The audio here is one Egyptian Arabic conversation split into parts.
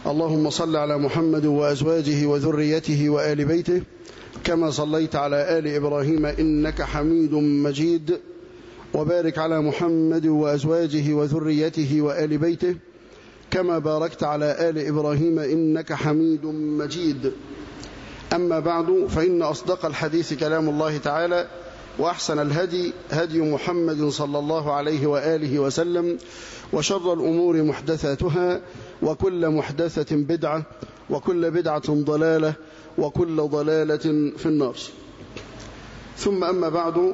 اللهم صل على محمد وأزواجه وذريته وآل بيته كما صليت على آل إبراهيم إنك حميد مجيد وبارك على محمد وأزواجه وذريته وآل بيته كما باركت على آل إبراهيم إنك حميد مجيد أما بعد فإن أصدق الحديث كلام الله تعالى وأحسن الهدي هدي محمد صلى الله عليه وآله وسلم وشر الأمور محدثاتها وكل محدثة بدعة وكل بدعة ضلالة وكل ضلالة في النار ثم أما بعد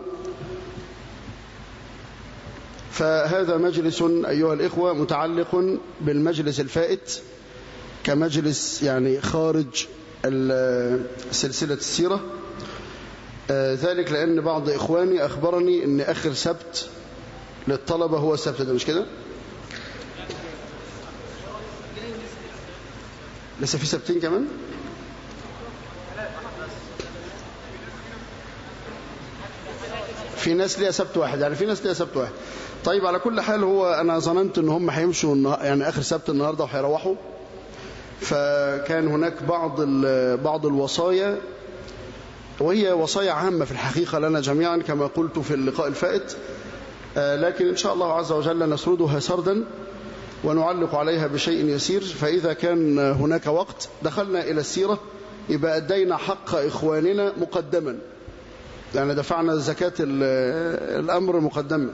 فهذا مجلس أيها الإخوة متعلق بالمجلس الفائت كمجلس يعني خارج سلسلة السيرة ذلك لأن بعض إخواني أخبرني أن آخر سبت للطلبة هو السبت ده مش كده لسه في سبتين كمان في ناس ليها سبت واحد يعني في ناس ليها سبت واحد طيب على كل حال هو أنا ظننت أن هم هيمشوا يعني آخر سبت النهاردة وهيروحوا فكان هناك بعض بعض الوصايا وهي وصايا عامة في الحقيقة لنا جميعا كما قلت في اللقاء الفائت لكن إن شاء الله عز وجل نسردها سردا ونعلق عليها بشيء يسير فإذا كان هناك وقت دخلنا إلى السيرة يبقى أدينا حق إخواننا مقدما يعني دفعنا زكاة الأمر مقدما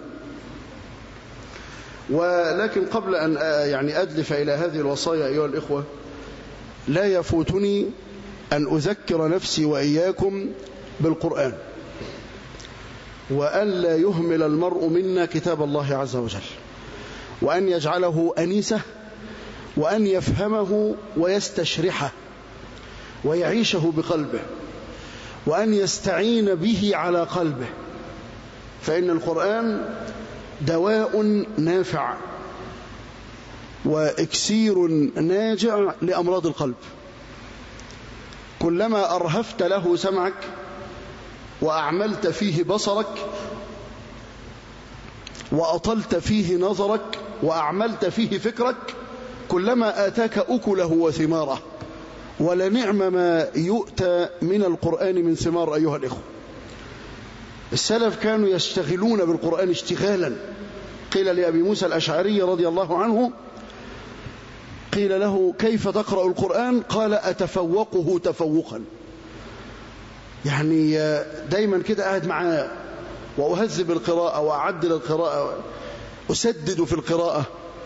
ولكن قبل أن يعني أدلف إلى هذه الوصايا أيها الإخوة لا يفوتني أن أذكر نفسي وإياكم بالقرآن وأن لا يهمل المرء منا كتاب الله عز وجل وأن يجعله أنيسة وأن يفهمه ويستشرحه ويعيشه بقلبه وأن يستعين به على قلبه فإن القرآن دواء نافع وإكسير ناجع لأمراض القلب كلما أرهفت له سمعك وأعملت فيه بصرك وأطلت فيه نظرك وأعملت فيه فكرك كلما آتاك أكله وثماره ولنعم ما يؤتى من القرآن من ثمار أيها الإخوة السلف كانوا يشتغلون بالقرآن اشتغالا قيل لأبي موسى الأشعري رضي الله عنه قيل له كيف تقرأ القرآن قال أتفوقه تفوقا يعني دايما كده قاعد معاه وأهذب القراءة وأعدل القراءة أسدد في القراءة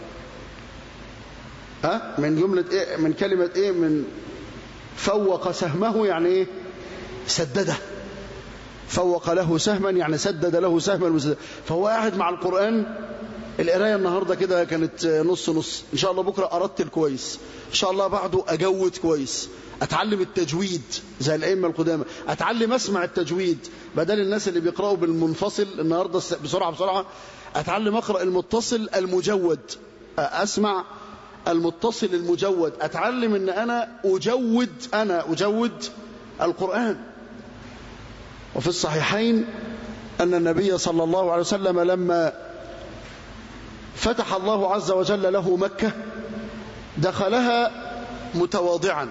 ها من جملة إيه من كلمة إيه من فوق سهمه يعني إيه سدده فوق له سهما يعني سدد له سهما فهو قاعد مع القرآن القراية النهاردة كده كانت نص نص إن شاء الله بكرة أردت كويس إن شاء الله بعده أجود كويس أتعلم التجويد زي الأئمة القدامى أتعلم أسمع التجويد بدل الناس اللي بيقرأوا بالمنفصل النهاردة بسرعة بسرعة أتعلم أقرأ المتصل المجود أسمع المتصل المجود أتعلم أن أنا أجود أنا أجود القرآن وفي الصحيحين أن النبي صلى الله عليه وسلم لما فتح الله عز وجل له مكة دخلها متواضعا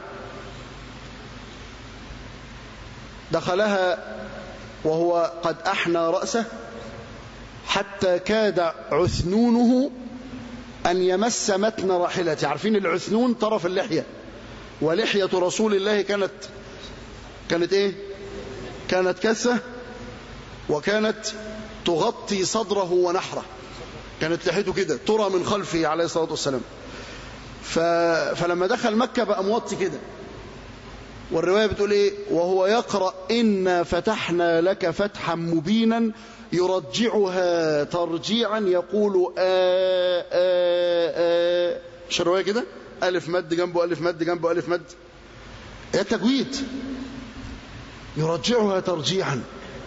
دخلها وهو قد أحنى رأسه حتى كاد عثنونه أن يمس متن راحلته عارفين العثنون طرف اللحية ولحية رسول الله كانت كانت إيه كانت كثة وكانت تغطي صدره ونحره كانت لحيته كده ترى من خلفه عليه الصلاة والسلام ف... فلما دخل مكة بقى موطي كده والرواية بتقول ايه وهو يقرأ إنا فتحنا لك فتحا مبينا يرجعها ترجيعا يقول آآ آآ آآ مش الرواية كده ألف مد جنبه ألف مد جنبه ألف مد هي التجويد يرجعها ترجيعا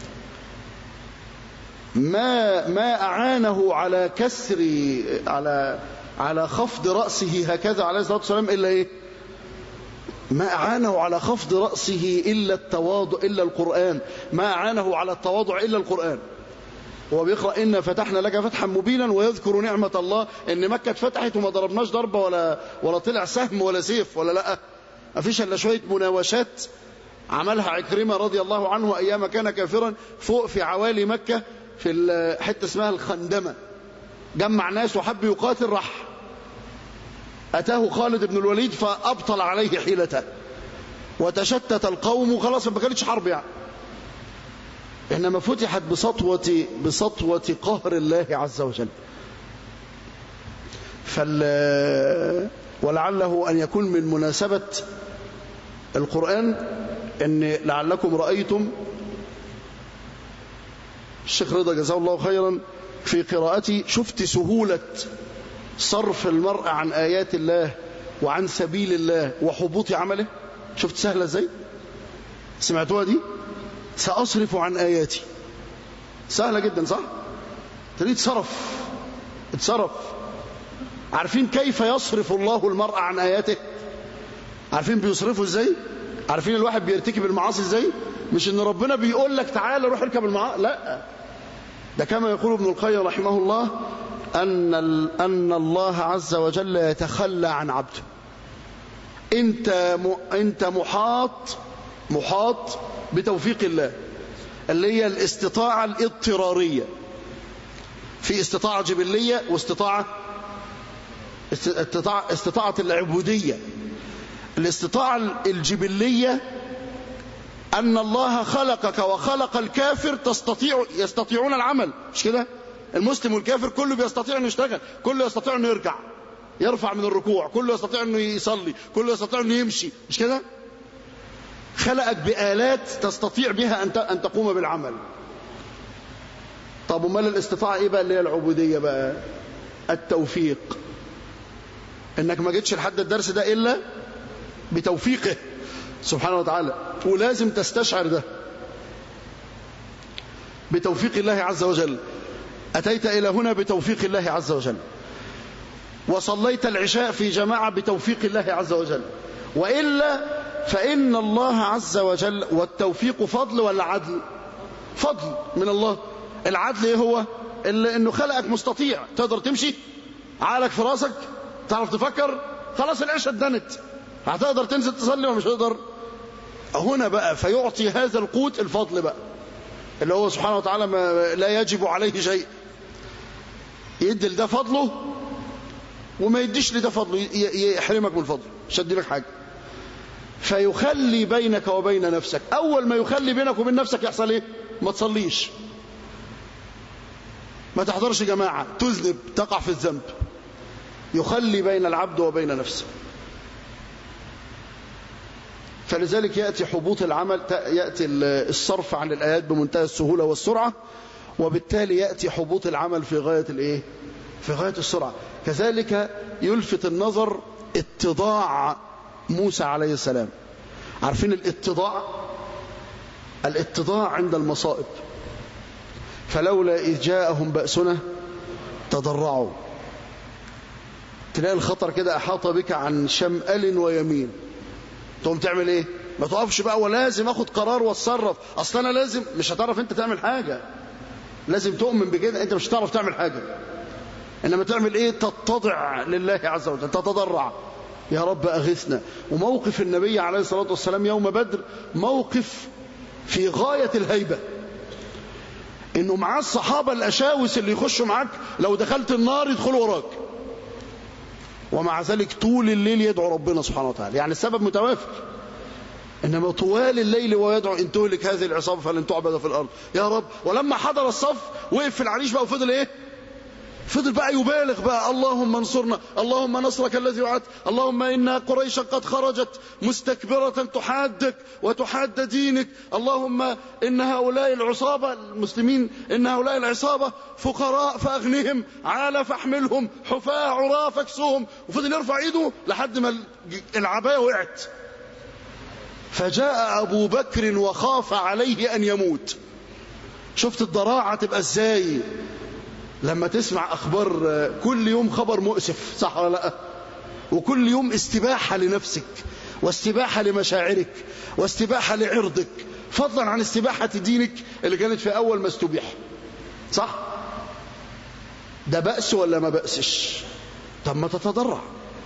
ما ما أعانه على كسر على على خفض رأسه هكذا عليه الصلاة والسلام إلا إيه ما أعانه على خفض رأسه إلا التواضع إلا القرآن ما أعانه على التواضع إلا القرآن هو بيقرأ إن فتحنا لك فتحا مبينا ويذكر نعمة الله إن مكة اتفتحت وما ضربناش ضربة ولا ولا طلع سهم ولا سيف ولا لا ما فيش إلا شوية مناوشات عملها عكرمة رضي الله عنه أيام كان كافرا فوق في عوالي مكة في حتة اسمها الخندمة جمع ناس وحب يقاتل راح أتاه خالد بن الوليد فأبطل عليه حيلته وتشتت القوم وخلاص ما كانتش حرب يعني إنما فتحت بسطوة, بسطوة قهر الله عز وجل فال ولعله أن يكون من مناسبة القرآن أن لعلكم رأيتم الشيخ رضا جزاه الله خيرا في قراءتي شفت سهولة صرف المرء عن آيات الله وعن سبيل الله وحبوط عمله شفت سهلة ازاي سمعتوها دي سأصرف عن آياتي سهلة جدا صح تريد صرف اتصرف عارفين كيف يصرف الله المرء عن آياته عارفين بيصرفه ازاي عارفين الواحد بيرتكب المعاصي ازاي مش ان ربنا بيقول لك تعالى روح اركب المعاصي لا ده كما يقول ابن القيم رحمه الله أن, أن الله عز وجل يتخلى عن عبده انت انت محاط محاط بتوفيق الله اللي هي الاستطاعة الاضطرارية في استطاعة جبلية واستطاعة استطاعة, استطاعة العبودية الاستطاعة الجبلية أن الله خلقك وخلق الكافر تستطيع يستطيعون العمل مش كده المسلم والكافر كله بيستطيع أنه يشتغل كله يستطيع أنه يركع يرفع من الركوع كله يستطيع أنه يصلي كله يستطيع أنه يمشي مش كده خلقك بآلات تستطيع بها أن تقوم بالعمل طب ومال الاستطاعة إيه بقى اللي هي العبودية بقى التوفيق إنك ما جيتش لحد الدرس ده إلا بتوفيقه سبحانه وتعالى ولازم تستشعر ده بتوفيق الله عز وجل أتيت إلى هنا بتوفيق الله عز وجل وصليت العشاء في جماعة بتوفيق الله عز وجل وإلا فإن الله عز وجل والتوفيق فضل ولا عدل فضل من الله العدل ايه هو اللي انه خلقك مستطيع تقدر تمشي عقلك في راسك تعرف تفكر خلاص العشاء اتدنت هتقدر تنزل تصلي ولا مش هتقدر هنا بقى فيعطي هذا القوت الفضل بقى اللي هو سبحانه وتعالى ما لا يجب عليه شيء يدي لده فضله وما يديش لده فضله يحرمك من فضله مش هدي لك حاجه فيخلي بينك وبين نفسك اول ما يخلي بينك وبين نفسك يحصل ايه ما تصليش ما تحضرش جماعه تذنب تقع في الذنب يخلي بين العبد وبين نفسه فلذلك يأتي حبوط العمل يأتي الصرف عن الآيات بمنتهى السهولة والسرعة وبالتالي يأتي حبوط العمل في غاية الإيه؟ في غاية السرعة كذلك يلفت النظر اتضاع موسى عليه السلام عارفين الاتضاع الاتضاع عند المصائب فلولا إذ جاءهم بأسنا تضرعوا تلاقي الخطر كده أحاط بك عن شمال ويمين تقوم تعمل ايه ما تقفش بقى ولازم اخد قرار واتصرف اصل انا لازم مش هتعرف انت تعمل حاجه لازم تؤمن بكده انت مش هتعرف تعمل حاجه انما تعمل ايه تتضع لله عز وجل تتضرع يا رب اغثنا وموقف النبي عليه الصلاه والسلام يوم بدر موقف في غايه الهيبه انه معاه الصحابه الاشاوس اللي يخشوا معاك لو دخلت النار يدخلوا وراك ومع ذلك طول الليل يدعو ربنا سبحانه وتعالى يعني السبب متوافر إنما طوال الليل ويدعو إن تهلك هذه العصابة فلن تعبد في الأرض يا رب ولما حضر الصف وقف في العريش بقى وفضل إيه فضل بقى يبالغ بقى اللهم انصرنا اللهم نصرك الذي وعدت اللهم إن قريشا قد خرجت مستكبرة تحادك وتحاد دينك اللهم إن هؤلاء العصابة المسلمين إن هؤلاء العصابة فقراء فأغنهم عال فاحملهم حفاة عراة فاكسوهم وفضل يرفع ايده لحد ما العباية وقعت فجاء أبو بكر وخاف عليه أن يموت شفت الضراعة تبقى ازاي لما تسمع أخبار كل يوم خبر مؤسف صح ولا لا وكل يوم استباحة لنفسك واستباحة لمشاعرك واستباحة لعرضك فضلا عن استباحة دينك اللي كانت في أول ما استبيح صح ده بأس ولا ما بأسش طب ما تتضرع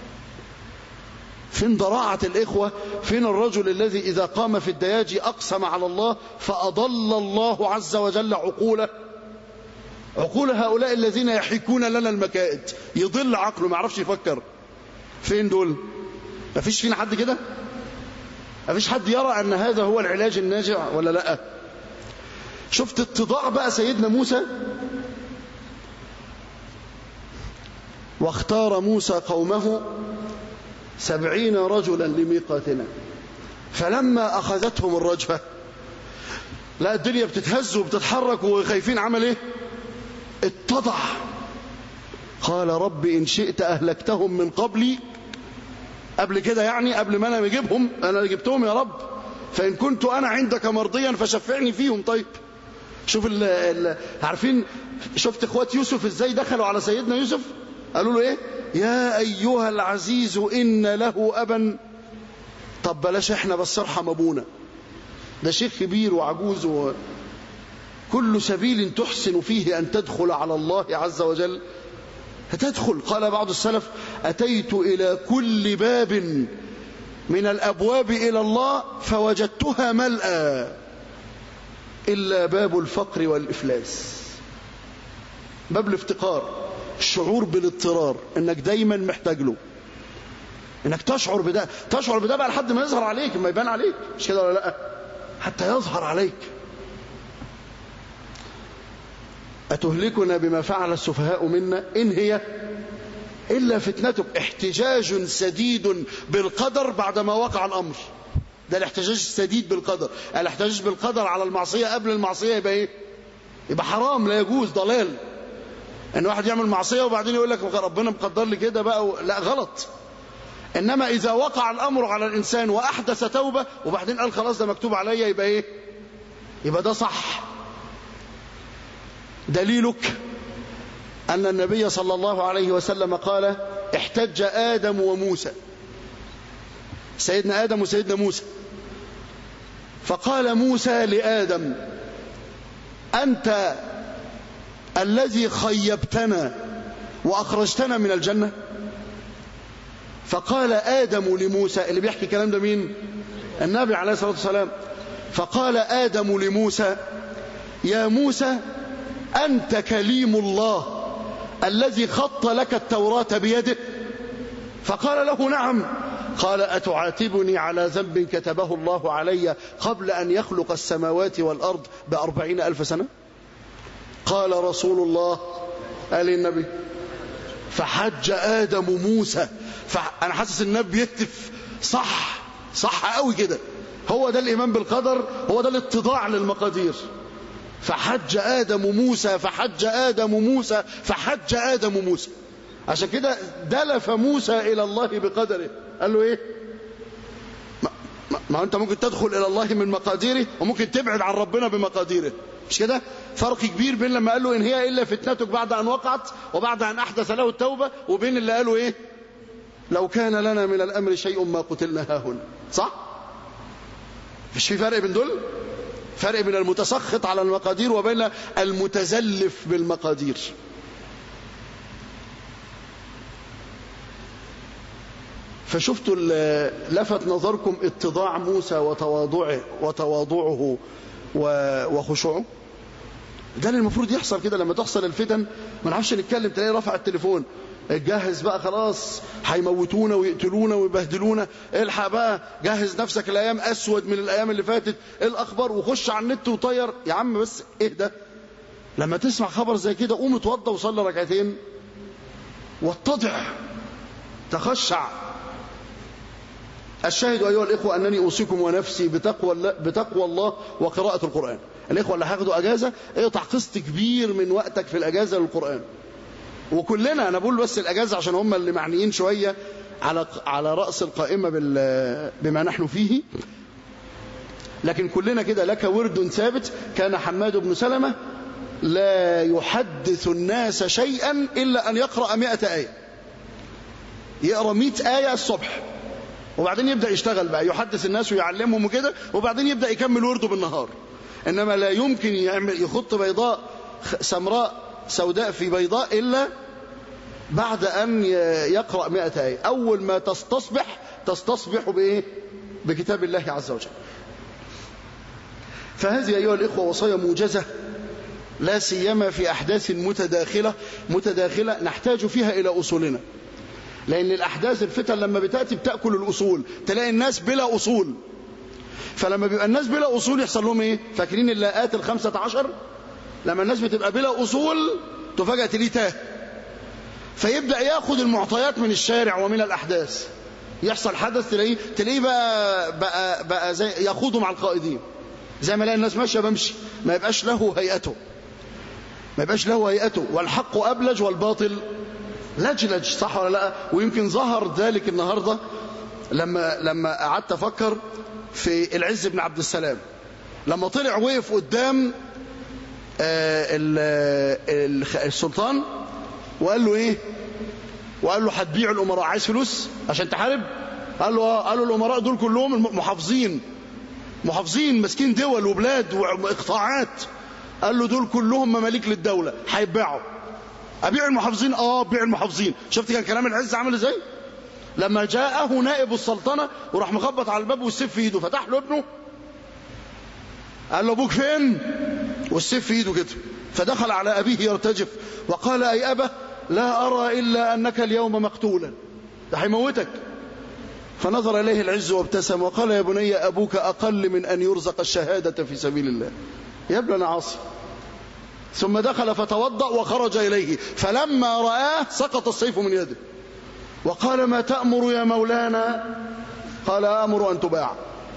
فين ضراعة الإخوة فين الرجل الذي إذا قام في الدياجي أقسم على الله فأضل الله عز وجل عقوله عقول هؤلاء الذين يحيكون لنا المكائد يضل عقله ما يعرفش يفكر فين دول ما فيش فينا حد كده ما فيش حد يرى أن هذا هو العلاج الناجع ولا لا شفت اتضاع بقى سيدنا موسى واختار موسى قومه سبعين رجلا لميقاتنا فلما أخذتهم الرجفة لا الدنيا بتتهز وبتتحرك وخايفين عمل ايه اتضع قال رب إن شئت أهلكتهم من قبلي قبل كده يعني قبل ما أنا بجيبهم أنا اللي جبتهم يا رب فإن كنت أنا عندك مرضيا فشفعني فيهم طيب شوف ال ال عارفين شفت اخوات يوسف ازاي دخلوا على سيدنا يوسف قالوا له ايه يا ايها العزيز ان له ابا طب بلاش احنا بس ارحم ابونا ده شيخ كبير وعجوز و... كل سبيل تحسن فيه ان تدخل على الله عز وجل هتدخل قال بعض السلف اتيت الى كل باب من الابواب الى الله فوجدتها ملأى إلا باب الفقر والإفلاس باب الافتقار الشعور بالاضطرار انك دايما محتاج له انك تشعر بده تشعر بده بقى لحد ما يظهر عليك ما يبان عليك مش كده ولا لا حتى يظهر عليك أتهلكنا بما فعل السفهاء منا إن هي إلا فتنتك احتجاج سديد بالقدر بعدما وقع الأمر ده الاحتجاج السديد بالقدر الاحتجاج بالقدر على المعصية قبل المعصية يبقى ايه يبقى حرام لا يجوز ضلال ان واحد يعمل معصية وبعدين يقول لك ربنا مقدر لي كده بقى و... لا غلط انما اذا وقع الامر على الانسان واحدث توبة وبعدين قال خلاص ده مكتوب عليا يبقى ايه يبقى ده صح دليلك ان النبي صلى الله عليه وسلم قال احتج ادم وموسى سيدنا ادم وسيدنا موسى فقال موسى لآدم أنت الذي خيبتنا وأخرجتنا من الجنة فقال آدم لموسى اللي بيحكي الكلام ده مين النبي عليه الصلاة والسلام فقال آدم لموسى يا موسى أنت كليم الله الذي خط لك التوراة بيده فقال له نعم قال أتعاتبني على ذنب كتبه الله علي قبل أن يخلق السماوات والأرض بأربعين ألف سنة قال رسول الله قال النبي فحج آدم موسى فأنا حاسس النبي يهتف صح صح قوي كده هو ده الإيمان بالقدر هو ده الاتضاع للمقادير فحج آدم موسى فحج آدم موسى فحج آدم موسى عشان كده دلف موسى إلى الله بقدره قال له إيه ما, ما, ما أنت ممكن تدخل إلى الله من مقاديره وممكن تبعد عن ربنا بمقاديره مش كده فرق كبير بين لما قال له إن هي إلا فتنتك بعد أن وقعت وبعد أن أحدث له التوبة وبين اللي قالوا إيه لو كان لنا من الأمر شيء ما قتلنا هاهنا صح مش في فرق بين دول فرق بين المتسخط على المقادير وبين المتزلف بالمقادير فشفتوا لفت نظركم اتضاع موسى وتواضعه وتواضعه وخشوعه ده اللي المفروض يحصل كده لما تحصل الفتن ما نعرفش نتكلم تلاقي رفع التليفون جهز بقى خلاص هيموتونا ويقتلونا ويبهدلونا الحق بقى جهز نفسك الايام اسود من الايام اللي فاتت ايه الاخبار وخش على النت وطير يا عم بس اهدى لما تسمع خبر زي كده قوم اتوضى وصلي ركعتين واتضع تخشع الشاهد أيها الإخوة أنني أوصيكم ونفسي بتقوى الله, بتقوى الله وقراءة القرآن الإخوة اللي هياخدوا أجازة اقطع قسط كبير من وقتك في الأجازة للقرآن وكلنا أنا بقول بس الأجازة عشان هم اللي معنيين شوية على على رأس القائمة بما نحن فيه لكن كلنا كده لك ورد ثابت كان حماد بن سلمة لا يحدث الناس شيئا إلا أن يقرأ مئة آية يقرأ مئة آية الصبح وبعدين يبدأ يشتغل بقى يحدث الناس ويعلمهم وكده وبعدين يبدأ يكمل ورده بالنهار إنما لا يمكن يعمل يخط بيضاء سمراء سوداء في بيضاء إلا بعد أن يقرأ مئة آية أول ما تستصبح تستصبح بإيه بكتاب الله عز وجل فهذه أيها الإخوة وصايا موجزة لا سيما في أحداث متداخلة متداخلة نحتاج فيها إلى أصولنا لأن الأحداث الفتن لما بتأتي بتأكل الأصول تلاقي الناس بلا أصول فلما بيبقى الناس بلا أصول يحصل لهم إيه فاكرين اللاءات الخمسة عشر لما الناس بتبقى بلا أصول تفاجأ تليه تاه فيبدأ ياخد المعطيات من الشارع ومن الأحداث يحصل حدث تلاقيه تلاقيه بقى بقى بقى زي يخوض مع القائدين زي ما الاقي الناس ماشيه بمشي ما يبقاش له هيئته ما يبقاش له هيئته والحق أبلج والباطل لجلج صح ولا لا ويمكن ظهر ذلك النهاردة لما لما قعدت أفكر في العز بن عبد السلام لما طلع وقف قدام السلطان وقال له ايه وقال له هتبيع الامراء عايز فلوس عشان تحارب قال له اه قالوا الامراء دول كلهم محافظين محافظين ماسكين دول وبلاد واقطاعات قال له دول كلهم مماليك للدولة هيبيعوا أبيع المحافظين آه بيع المحافظين شفت كان كلام العز عامل ازاي لما جاءه نائب السلطنة وراح مخبط على الباب والسيف في ايده فتح له ابنه قال له ابوك فين والسيف في ايده كده فدخل على أبيه يرتجف وقال أي أبا لا أرى إلا أنك اليوم مقتولا ده هيموتك فنظر إليه العز وابتسم وقال يا بني أبوك أقل من أن يرزق الشهادة في سبيل الله يا ابن أنا عاصي ثم دخل فتوضأ وخرج إليه فلما رآه سقط السيف من يده وقال ما تأمر يا مولانا قال أمر أن تباع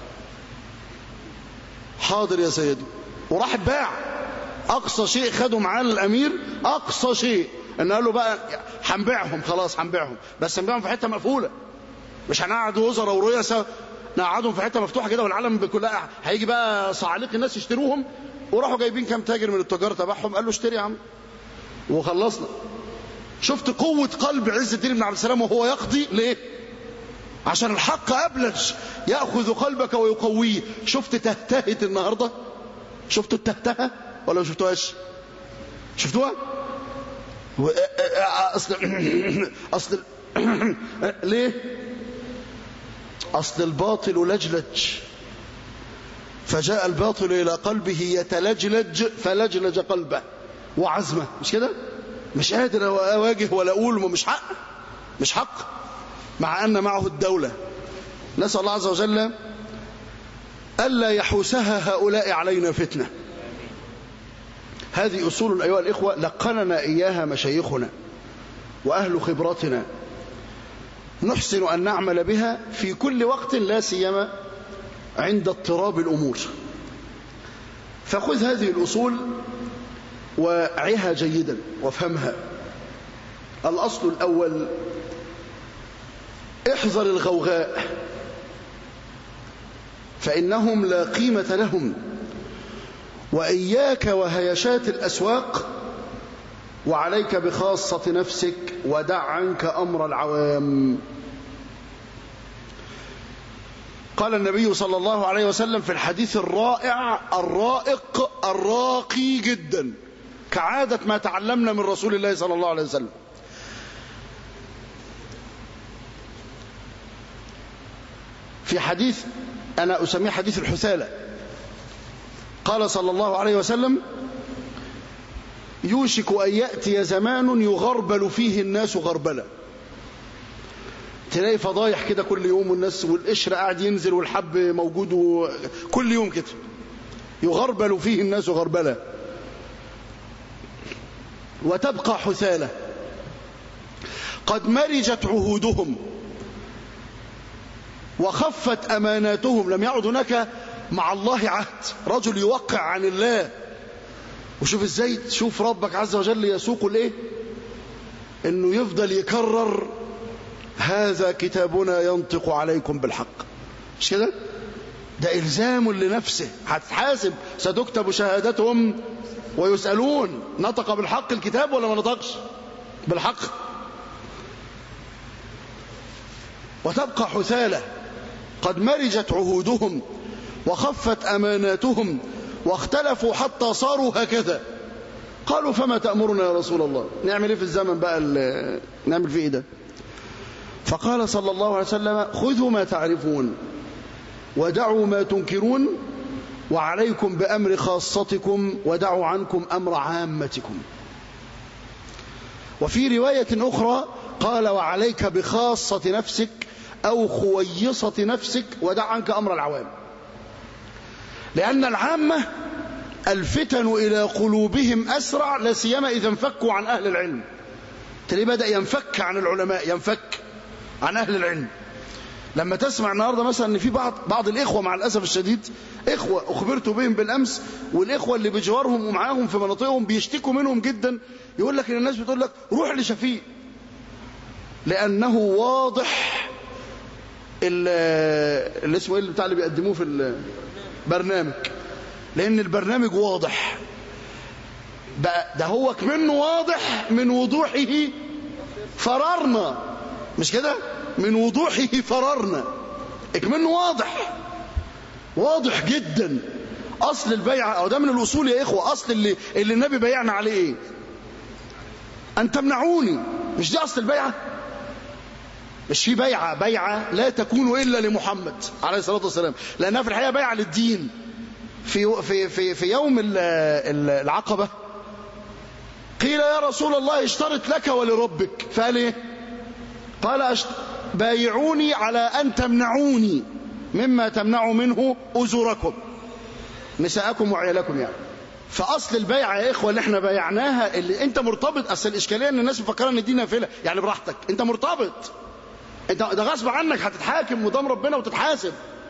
حاضر يا سيدي وراح باع أقصى شيء خده معاه الأمير أقصى شيء إن قال له بقى هنبيعهم خلاص هنبيعهم بس هنبيعهم في حتة مقفولة مش هنقعد وزراء ورؤساء نقعدهم في حته مفتوحه كده والعالم كلها هيجي بقى صعاليق الناس يشتروهم وراحوا جايبين كام تاجر من التجار تبعهم قال له اشتري يا عم وخلصنا شفت قوة قلب عز الدين بن عبد السلام وهو يقضي ليه عشان الحق أبلج يأخذ قلبك ويقويه شفت تهتهت النهاردة شفتوا التهتهة ولا ما شفتوهاش شفتوها أصل أصل ليه أصل الباطل لجلج فجاء الباطل إلى قلبه يتلجلج فلجلج قلبه وعزمه مش كده مش قادر أواجه ولا أقول ومش حق مش حق مع أن معه الدولة نسأل الله عز وجل ألا يحوسها هؤلاء علينا فتنة هذه أصول أيها الإخوة لقننا إياها مشايخنا وأهل خبرتنا نحسن أن نعمل بها في كل وقت لا سيما عند اضطراب الأمور فخذ هذه الأصول وعها جيدا وافهمها الأصل الأول احذر الغوغاء فإنهم لا قيمة لهم وإياك وهيشات الأسواق وعليك بخاصة نفسك ودع عنك أمر العوام قال النبي صلى الله عليه وسلم في الحديث الرائع الرائق الراقي جدا كعادة ما تعلمنا من رسول الله صلى الله عليه وسلم في حديث أنا أسميه حديث الحثالة قال صلى الله عليه وسلم يوشك أن يأتي زمان يغربل فيه الناس غربلة تلاقي فضايح كده كل يوم والناس والقشر قاعد ينزل والحب موجود كل يوم كده يغربل فيه الناس غربلة وتبقى حثالة قد مرجت عهودهم وخفت أماناتهم لم يعد هناك مع الله عهد رجل يوقع عن الله وشوف ازاي تشوف ربك عز وجل يسوق الايه انه يفضل يكرر هذا كتابنا ينطق عليكم بالحق مش كده ده الزام لنفسه هتتحاسب ستكتب شهادتهم ويسألون نطق بالحق الكتاب ولا ما نطقش بالحق وتبقى حثالة قد مرجت عهودهم وخفت أماناتهم واختلفوا حتى صاروا هكذا قالوا فما تأمرنا يا رسول الله نعمل ايه في الزمن بقى نعمل فيه ايه ده فقال صلى الله عليه وسلم خذوا ما تعرفون ودعوا ما تنكرون وعليكم بأمر خاصتكم ودعوا عنكم أمر عامتكم وفي رواية أخرى قال وعليك بخاصة نفسك أو خويصة نفسك ودع عنك أمر العوام لأن العامة الفتن إلى قلوبهم أسرع لا سيما إذا انفكوا عن أهل العلم تلاقيه بدأ ينفك عن العلماء ينفك عن أهل العلم لما تسمع النهارده مثلا ان في بعض بعض الاخوه مع الاسف الشديد اخوه اخبرت بهم بالامس والاخوه اللي بجوارهم ومعاهم في مناطقهم بيشتكوا منهم جدا يقول لك ان الناس بتقول لك روح لشفيق لانه واضح اللي اسمه ايه اللي بتاع اللي بيقدموه في البرنامج لان البرنامج واضح ده هو كمنه واضح من وضوحه فررنا مش كده من وضوحه فررنا اكمنه واضح واضح جدا اصل البيعه او ده من الاصول يا اخوه اصل اللي اللي النبي بيعنا عليه ايه ان تمنعوني مش دي اصل البيعه مش في بيعه بيعه لا تكون الا لمحمد عليه الصلاه والسلام لانها في الحقيقه بيعه للدين في في في في يوم العقبه قيل يا رسول الله اشترط لك ولربك فقال ايه قال أشت... بايعوني على أن تمنعوني مما تمنعوا منه أزوركم نساءكم وعيالكم يعني فأصل البيعة يا إخوة اللي احنا بايعناها اللي انت مرتبط أصل الإشكالية ان الناس مفكرة ان دي نافلة يعني براحتك انت مرتبط انت ده غصب عنك هتتحاكم قدام ربنا وتتحاسب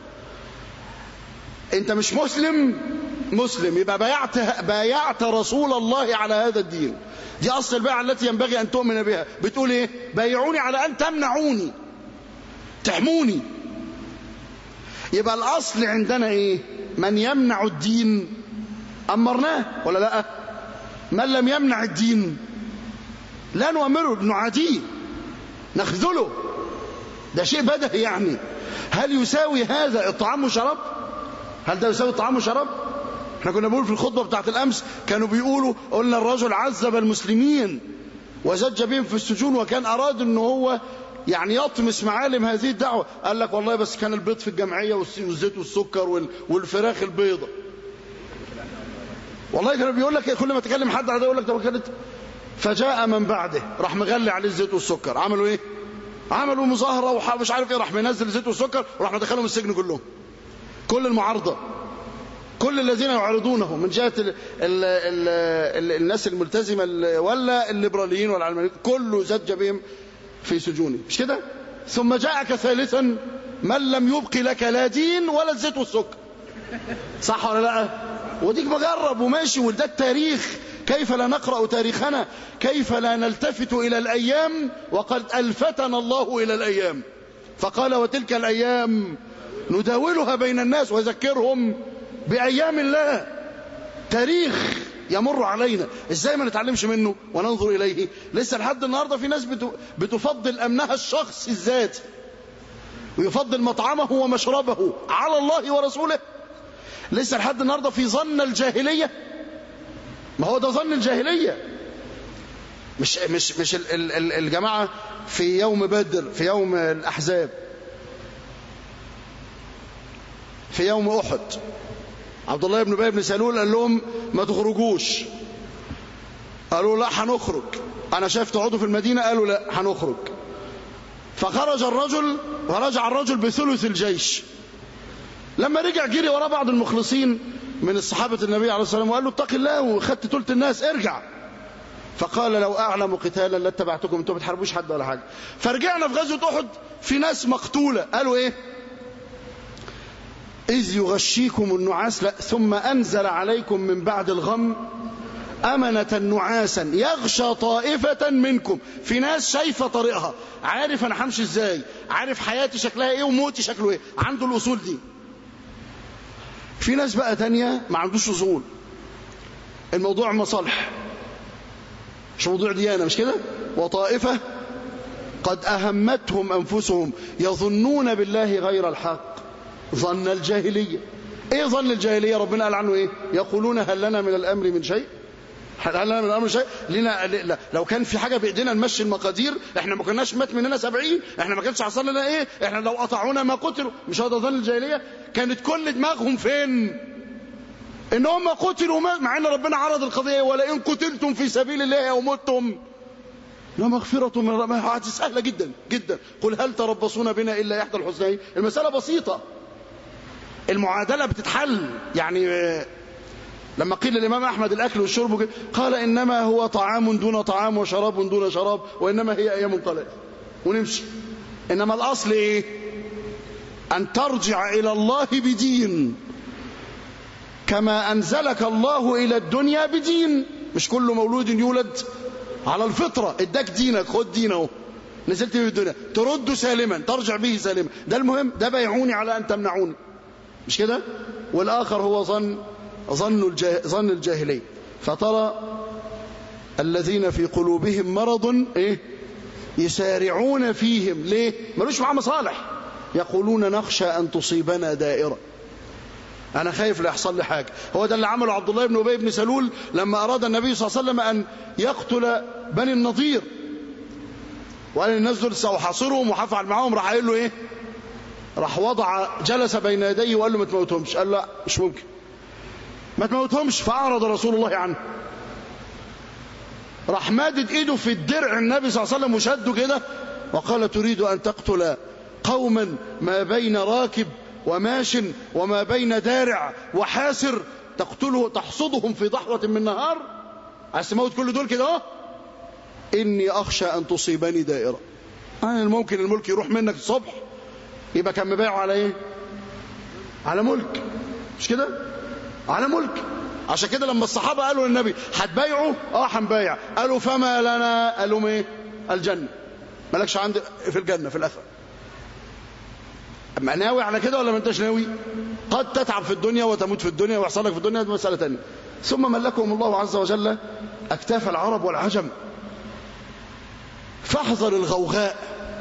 انت مش مسلم مسلم يبقى بايعت بايعت رسول الله على هذا الدين دي أصل البيعة التي ينبغي أن تؤمن بها بتقول إيه بايعوني على أن تمنعوني تحموني يبقى الأصل عندنا إيه من يمنع الدين أمرناه ولا لا من لم يمنع الدين لا نؤمره نعاديه نخذله ده شيء بدهي يعني هل يساوي هذا الطعام وشراب هل ده يساوي الطعام وشراب احنا كنا بنقول في الخطبة بتاعت الأمس كانوا بيقولوا قلنا الرجل عذب المسلمين وزج بهم في السجون وكان أراد أنه هو يعني يطمس معالم هذه الدعوة قال لك والله بس كان البيض في الجمعية والزيت والسكر والفراخ البيضة والله كان بيقول لك كل ما تكلم حد على ده يقول لك ده كانت فجاء من بعده راح مغلي عليه الزيت والسكر عملوا ايه عملوا مظاهرة ومش عارف ايه راح منزل الزيت والسكر وراح مدخلهم السجن كلهم كل المعارضة كل الذين يعرضونه من جهة ال ال ال ال الناس الملتزمة ولا الليبراليين ولا العلمانيين كله زج بهم في سجونه مش كده ثم جاءك ثالثا من لم يبقي لك لا دين ولا الزيت والسكر صح ولا لا وديك مجرب وماشي وده التاريخ كيف لا نقرأ تاريخنا كيف لا نلتفت إلى الأيام وقد ألفتنا الله إلى الأيام فقال وتلك الأيام نداولها بين الناس وذكرهم بأيام الله تاريخ يمر علينا ازاي ما نتعلمش منه وننظر إليه لسه لحد النهاردة في ناس بتفضل أمنها الشخص الذاتي ويفضل مطعمه ومشربه على الله ورسوله لسه لحد النهاردة في ظن الجاهلية ما هو ده ظن الجاهلية مش مش مش الجماعة في يوم بدر في يوم الأحزاب في يوم أحد عبد الله بن ابي بن سلول قال لهم ما تخرجوش قالوا لا هنخرج انا شايف تقعدوا في المدينه قالوا لا هنخرج فخرج الرجل ورجع الرجل بثلث الجيش لما رجع جري وراه بعض المخلصين من الصحابة النبي عليه الصلاة والسلام وقال له اتق الله وخدت ثلث الناس ارجع فقال لو أعلم قتالا لاتبعتكم انتم ما بتحاربوش حد ولا حاجة فرجعنا في غزوة أحد في ناس مقتولة قالوا ايه إذ يغشيكم النعاس لا ثم أنزل عليكم من بعد الغم أمنة نعاسا يغشى طائفة منكم في ناس شايفة طريقها عارف أنا همشي إزاي عارف حياتي شكلها إيه وموتي شكله إيه عنده الأصول دي في ناس بقى تانية ما عندوش أصول الموضوع مصالح مش موضوع ديانة مش كده وطائفة قد أهمتهم أنفسهم يظنون بالله غير الحق ظن الجاهلية ايه ظن الجاهلية ربنا قال عنه ايه يقولون هل لنا من الامر من شيء هل لنا من الامر شيء لنا ل- لو كان في حاجه بايدينا نمشي المقادير احنا ما كناش مات مننا سبعين احنا ما كانش حصل لنا ايه احنا لو قطعونا ما قتلوا مش هذا ظن الجاهليه كانت كل دماغهم فين ان هم قتلوا ما- مع ان ربنا عرض القضيه ولئن قتلتم في سبيل الله او متم لمغفرة من ربنا حاجة سهلة جدا جدا قل هل تربصون بنا إلا إحدى الحسنين المسألة بسيطة المعادلة بتتحل يعني آه، لما قيل للإمام أحمد الأكل والشرب وكده، قال إنما هو طعام دون طعام وشراب دون شراب وإنما هي أيام قليلة ونمشي إنما الأصل إيه أن ترجع إلى الله بدين كما أنزلك الله إلى الدنيا بدين مش كل مولود يولد على الفطرة اداك دينك خد دينه نزلت به الدنيا ترد سالما ترجع به سالما ده المهم ده بيعوني على أن تمنعوني مش كده والآخر هو ظن ظن الجاه ظن الجاهلي فترى الذين في قلوبهم مرض ايه يسارعون فيهم ليه ملوش معاه مصالح يقولون نخشى أن تصيبنا دائرة أنا خايف لا يحصل لي حاجة هو ده اللي عمله عبد الله بن أبي بن سلول لما أراد النبي صلى الله عليه وسلم أن يقتل بني النضير وقال الناس دول سأحاصرهم وحفعل معاهم راح قايل له إيه راح وضع جلس بين يديه وقال له ما تموتهمش قال له لا مش ممكن ما تموتهمش فأعرض رسول الله عنه راح مادد ايده في الدرع النبي صلى الله عليه وسلم وشده كده وقال تريد ان تقتل قوما ما بين راكب وماش وما بين دارع وحاسر تقتله تحصدهم في ضحوة من نهار عايز تموت كل دول كده اهو اني اخشى ان تصيبني دائرة يعني ممكن الملك يروح منك الصبح يبقى كان مبايعه على ايه على ملك مش كده على ملك عشان كده لما الصحابة قالوا للنبي هتبايعوا اه هنبايع قالوا فما لنا قال لهم ايه الجنة مالكش عند في الجنة في الآخرة أما ناوي على كده ولا ما انتش ناوي قد تتعب في الدنيا وتموت في الدنيا ويحصل لك في الدنيا دي مسألة تانية ثم ملكهم الله عز وجل أكتاف العرب والعجم فاحذر الغوغاء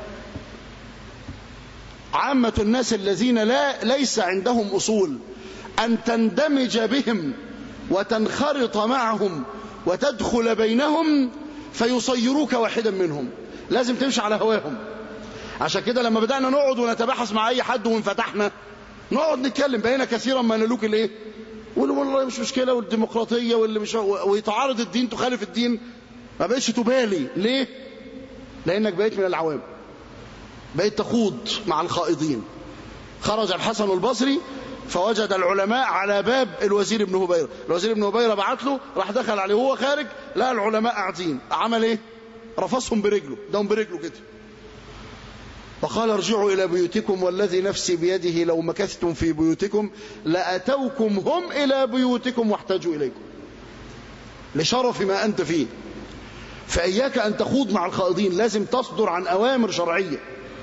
عامة الناس الذين لا ليس عندهم أصول أن تندمج بهم وتنخرط معهم وتدخل بينهم فيصيروك واحدا منهم لازم تمشي على هواهم عشان كده لما بدأنا نقعد ونتباحث مع أي حد وانفتحنا نقعد نتكلم بقينا كثيرا ما نلوك الايه ونقول والله مش مشكلة والديمقراطية واللي مش ويتعارض الدين تخالف الدين ما بقتش تبالي ليه لأنك بقيت من العوام بقيت تخوض مع الخائضين خرج الحسن البصري فوجد العلماء على باب الوزير ابن هبيرة الوزير ابن هبيرة بعت له راح دخل عليه وهو خارج لقى العلماء قاعدين عمل ايه رفصهم برجله دهم برجله كده وقال ارجعوا إلى بيوتكم والذي نفسي بيده لو مكثتم في بيوتكم لأتوكم هم إلى بيوتكم واحتاجوا إليكم لشرف ما أنت فيه فإياك أن تخوض مع الخائضين لازم تصدر عن أوامر شرعية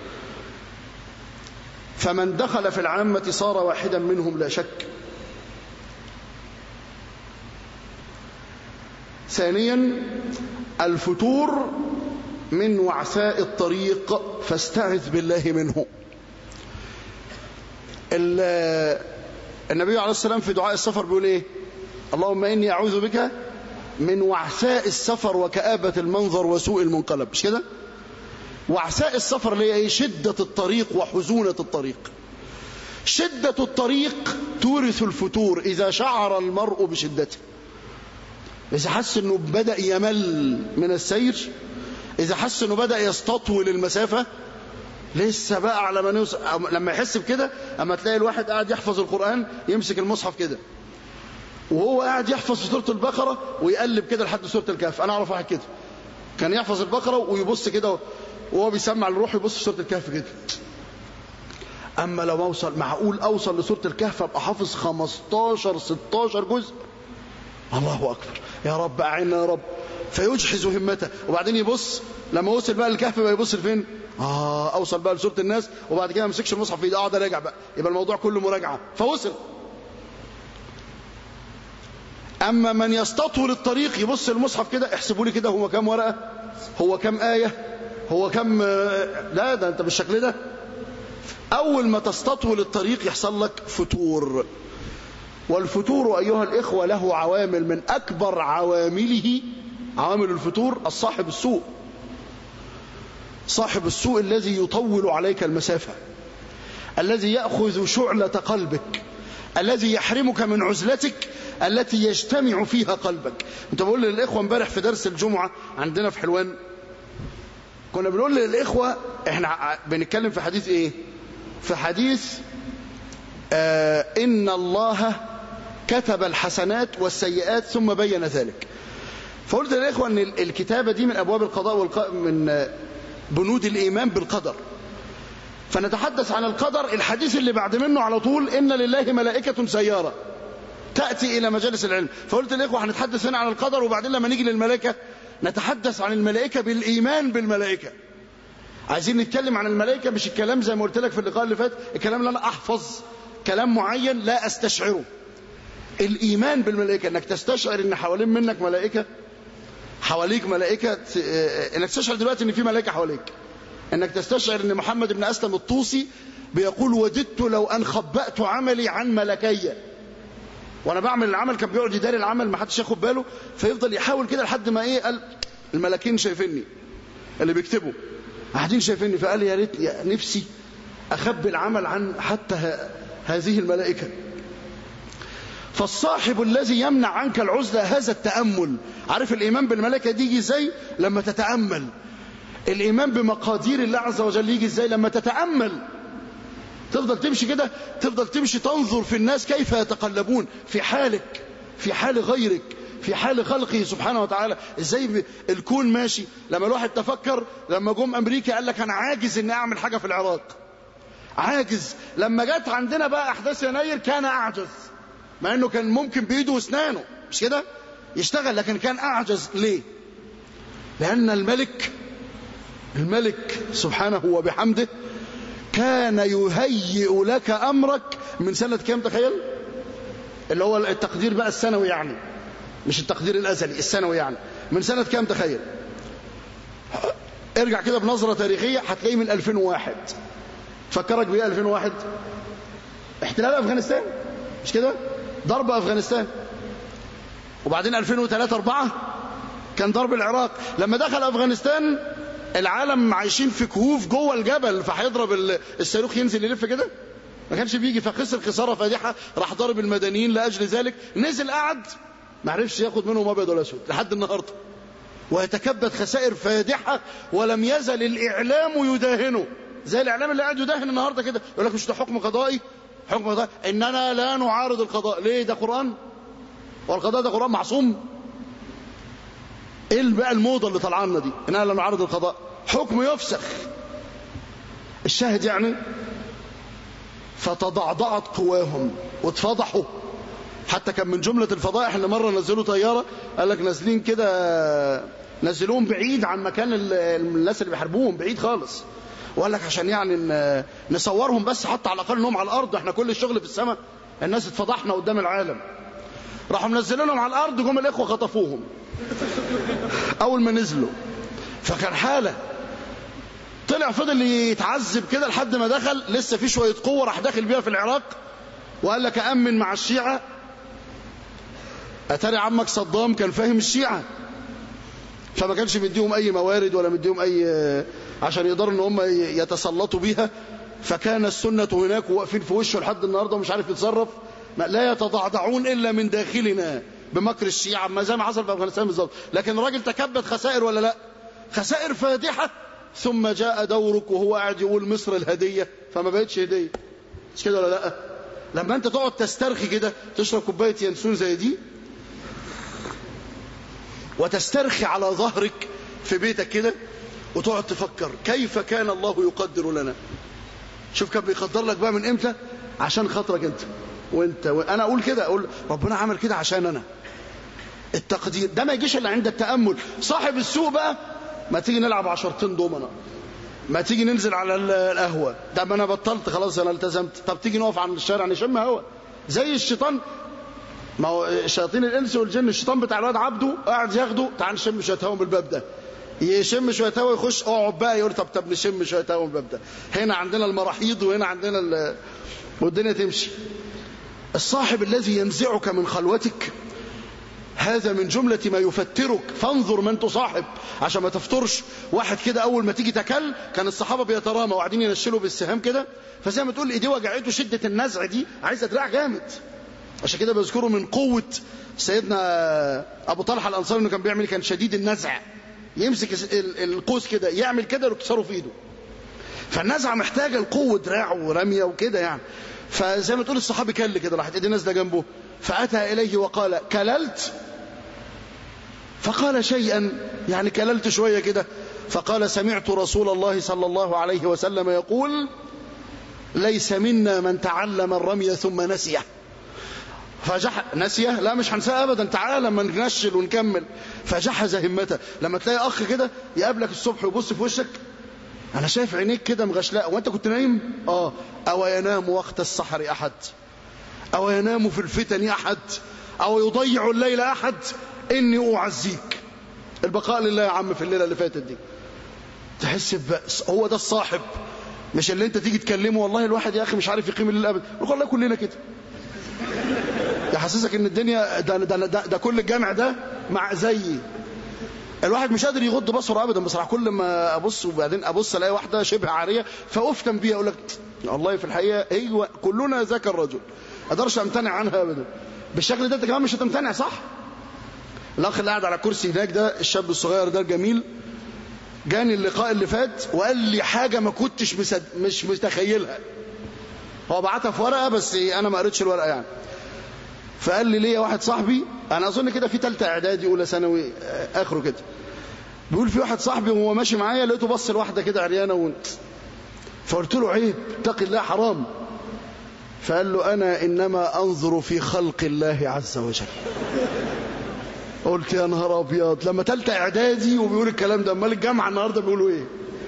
فمن دخل في العامة صار واحدا منهم لا شك ثانيا الفتور من وعثاء الطريق فاستعذ بالله منه النبي عليه السلام في دعاء السفر بيقول ايه اللهم اني اعوذ بك من وعثاء السفر وكآبة المنظر وسوء المنقلب مش كده وعثاء السفر اللي هي ايه شدة الطريق وحزونة الطريق شدة الطريق تورث الفتور إذا شعر المرء بشدته إذا حس أنه بدأ يمل من السير إذا حس أنه بدأ يستطول المسافة لسه بقى على ما نوصل لما يحس بكده أما تلاقي الواحد قاعد يحفظ القرآن يمسك المصحف كده وهو قاعد يحفظ في سورة البقرة ويقلب كده لحد سورة الكهف أنا أعرف واحد كده كان يحفظ البقرة ويبص كده وهو بيسمع الروح يبص في سورة الكهف كده أما لو أوصل معقول أوصل لسورة الكهف أبقى حافظ 15 16 جزء الله أكبر يا رب أعنا يا رب فيجحز همته وبعدين يبص لما وصل بقى الكهف بقى يبص لفين آه أوصل بقى لسورة الناس وبعد كده ما مسكش المصحف في ايده أقعد أراجع بقى يبقى الموضوع كله مراجعة فوصل أما من يستطول الطريق يبص المصحف كده احسبوا لي كده هو كام ورقة هو كام آية هو كم لا ده انت بالشكل ده اول ما تستطول الطريق يحصل لك فتور والفتور أيها الإخوة له عوامل من أكبر عوامله عوامل الفتور الصاحب السوء صاحب السوء الذي يطول عليك المسافة الذي يأخذ شعلة قلبك الذي يحرمك من عزلتك التي يجتمع فيها قلبك انت بقول للإخوة امبارح في درس الجمعة عندنا في حلوان كنا بنقول للإخوة احنا بنتكلم في حديث ايه في حديث آه إن الله كتب الحسنات والسيئات ثم بين ذلك فقلت للإخوة أن الكتابة دي من أبواب القضاء والق... من بنود الإيمان بالقدر فنتحدث عن القدر الحديث اللي بعد منه على طول إن لله ملائكة سيارة تأتي إلى مجالس العلم فقلت للإخوة هنتحدث هنا عن القدر وبعدين لما نيجي للملائكة نتحدث عن الملائكة بالإيمان بالملائكة عايزين نتكلم عن الملائكة مش الكلام زي ما قلت لك في اللقاء اللي فات الكلام اللي أنا أحفظ كلام معين لا أستشعره الإيمان بالملائكة أنك تستشعر أن حوالين منك ملائكة حواليك ملائكة أنك تستشعر دلوقتي أن في ملائكة حواليك أنك تستشعر أن محمد بن أسلم الطوسي بيقول وددت لو أن خبأت عملي عن ملكي وأنا بعمل العمل كان بيقعد يداري العمل ما حدش ياخد باله فيفضل يحاول كده لحد ما إيه قال الملاكين شايفيني اللي بيكتبوا قاعدين شايفيني فقال يا ريت نفسي أخبي العمل عن حتى هذه الملائكة فالصاحب الذي يمنع عنك العزلة هذا التأمل عارف الإيمان بالملائكة دي يجي ازاي لما تتأمل الإيمان بمقادير الله عز وجل يجي ازاي لما تتأمل تفضل تمشي كده تفضل تمشي تنظر في الناس كيف يتقلبون في حالك في حال غيرك في حال خلقه سبحانه وتعالى ازاي الكون ماشي لما الواحد تفكر لما جم امريكا قال لك انا عاجز اني اعمل حاجه في العراق عاجز لما جت عندنا بقى احداث يناير كان اعجز مع انه كان ممكن بايده واسنانه مش كده يشتغل لكن كان اعجز ليه لان الملك الملك سبحانه وبحمده كان يهيئ لك امرك من سنه كام تخيل اللي هو التقدير بقى السنوي يعني مش التقدير الازلي السنوي يعني من سنه كام تخيل ارجع كده بنظره تاريخيه هتلاقيه من 2001 فكرك بايه 2001 احتلال افغانستان مش كده ضرب افغانستان وبعدين 2003 4 كان ضرب العراق لما دخل افغانستان العالم عايشين في كهوف جوه الجبل فهيضرب الصاروخ ينزل يلف كده ما كانش بيجي فخسر خساره فادحه راح ضرب المدنيين لاجل ذلك نزل قعد ما عرفش ياخد منهم ابيض ولا اسود لحد النهارده ويتكبد خسائر فادحه ولم يزل الاعلام يداهنه زي الاعلام اللي قاعد يداهن النهارده كده يقول لك مش ده حكم قضائي حكم قضائي اننا لا نعارض القضاء ليه ده قران والقضاء ده قران معصوم ايه بقى الموضه اللي طالعه لنا دي اننا لا نعارض القضاء حكم يفسخ الشاهد يعني فتضعضعت قواهم واتفضحوا حتى كان من جملة الفضائح ان مرة نزلوا طيارة قال لك نازلين كده نزلوهم بعيد عن مكان الناس اللي بيحاربوهم بعيد خالص وقال لك عشان يعني نصورهم بس حتى على الاقل انهم على الارض احنا كل الشغل في السماء الناس اتفضحنا قدام العالم راحوا منزلينهم على الارض جم الاخوه خطفوهم اول ما نزلوا فكان حاله طلع فضل يتعذب كده لحد ما دخل لسه في شويه قوه راح داخل بيها في العراق وقال لك امن مع الشيعه اتاري عمك صدام كان فاهم الشيعه فما كانش مديهم اي موارد ولا مديهم اي عشان يقدروا ان هم يتسلطوا بيها فكان السنه هناك واقفين في وشه لحد النهارده ومش عارف يتصرف لا يتضعضعون الا من داخلنا بمكر الشيعة ما زي ما حصل في افغانستان بالظبط لكن الراجل تكبد خسائر ولا لا خسائر فادحة ثم جاء دورك وهو قاعد يقول مصر الهدية فما بقتش هدية مش كده ولا لا لما انت تقعد تسترخي كده تشرب كوباية ينسون زي دي وتسترخي على ظهرك في بيتك كده وتقعد تفكر كيف كان الله يقدر لنا شوف كان بيقدر لك بقى من امتى عشان خاطرك انت وانت و... انا اقول كده اقول ربنا عمل كده عشان انا التقدير ده ما يجيش الا عند التامل صاحب السوق بقى ما تيجي نلعب عشرتين دومنا ما تيجي ننزل على القهوه ده ما انا بطلت خلاص انا التزمت طب تيجي نقف عند الشارع نشم هوا زي الشيطان ما هو شياطين الانس والجن الشيطان بتاع الواد عبده قاعد ياخده تعال نشم شويه هوا من الباب ده يشم شويه هوا يخش اقعد بقى يقول طب طب نشم شويه هوا من الباب ده هنا عندنا المراحيض وهنا عندنا ال... والدنيا تمشي الصاحب الذي ينزعك من خلوتك هذا من جملة ما يفترك فانظر من تصاحب عشان ما تفترش واحد كده أول ما تيجي تكل كان الصحابة بيترامى وقاعدين ينشلوا بالسهام كده فزي ما تقول ايديه وجعته شدة النزع دي عايزة دراع جامد عشان كده بيذكروا من قوة سيدنا أبو طلحة الأنصاري إنه كان بيعمل كان شديد النزع يمسك القوس كده يعمل كده ويكسره في ايده فالنزعة محتاجة القوة دراع ورمية وكده يعني فزي ما تقول الصحابي كل كده راحت ايدي نازله جنبه فأتى إليه وقال كللت فقال شيئا يعني كللت شوية كده فقال سمعت رسول الله صلى الله عليه وسلم يقول ليس منا من تعلم الرمي ثم نسيه فجح نسيه لا مش هنساه ابدا تعالى لما ننشل ونكمل فجحز همته لما تلاقي اخ كده يقابلك الصبح ويبص في وشك انا شايف عينيك كده مغشلاء وانت كنت نايم اه او ينام وقت السحر احد او ينام في الفتن احد او يضيع الليل احد اني اعزيك البقاء لله يا عم في الليله اللي فاتت دي تحس بأس هو ده الصاحب مش اللي انت تيجي تكلمه والله الواحد يا اخي مش عارف يقيم الليل ابدا والله كلنا كده يحسسك ان الدنيا ده, ده, ده, ده كل الجامع ده مع زيي الواحد مش قادر يغض بصره ابدا بصراحه كل ما ابص وبعدين ابص الاقي واحده شبه عاريه فافتن بيها اقول لك والله في الحقيقه هي كلنا ذاك الرجل اقدرش امتنع عنها ابدا بالشكل ده انت كمان مش هتمتنع صح الاخ اللي قاعد على الكرسي هناك ده الشاب الصغير ده الجميل جاني اللقاء اللي فات وقال لي حاجه ما كنتش مسد... مش متخيلها هو بعتها في ورقه بس انا ما قريتش الورقه يعني فقال لي ليا واحد صاحبي انا اظن كده في ثالثه اعدادي اولى ثانوي اخره كده بيقول في واحد صاحبي وهو ماشي معايا لقيته بص لواحده كده عريانه و... فقلت له عيب اتق الله حرام فقال له انا انما انظر في خلق الله عز وجل قلت يا نهار ابيض لما ثالثه اعدادي وبيقول الكلام ده امال الجامعه النهارده بيقولوا ايه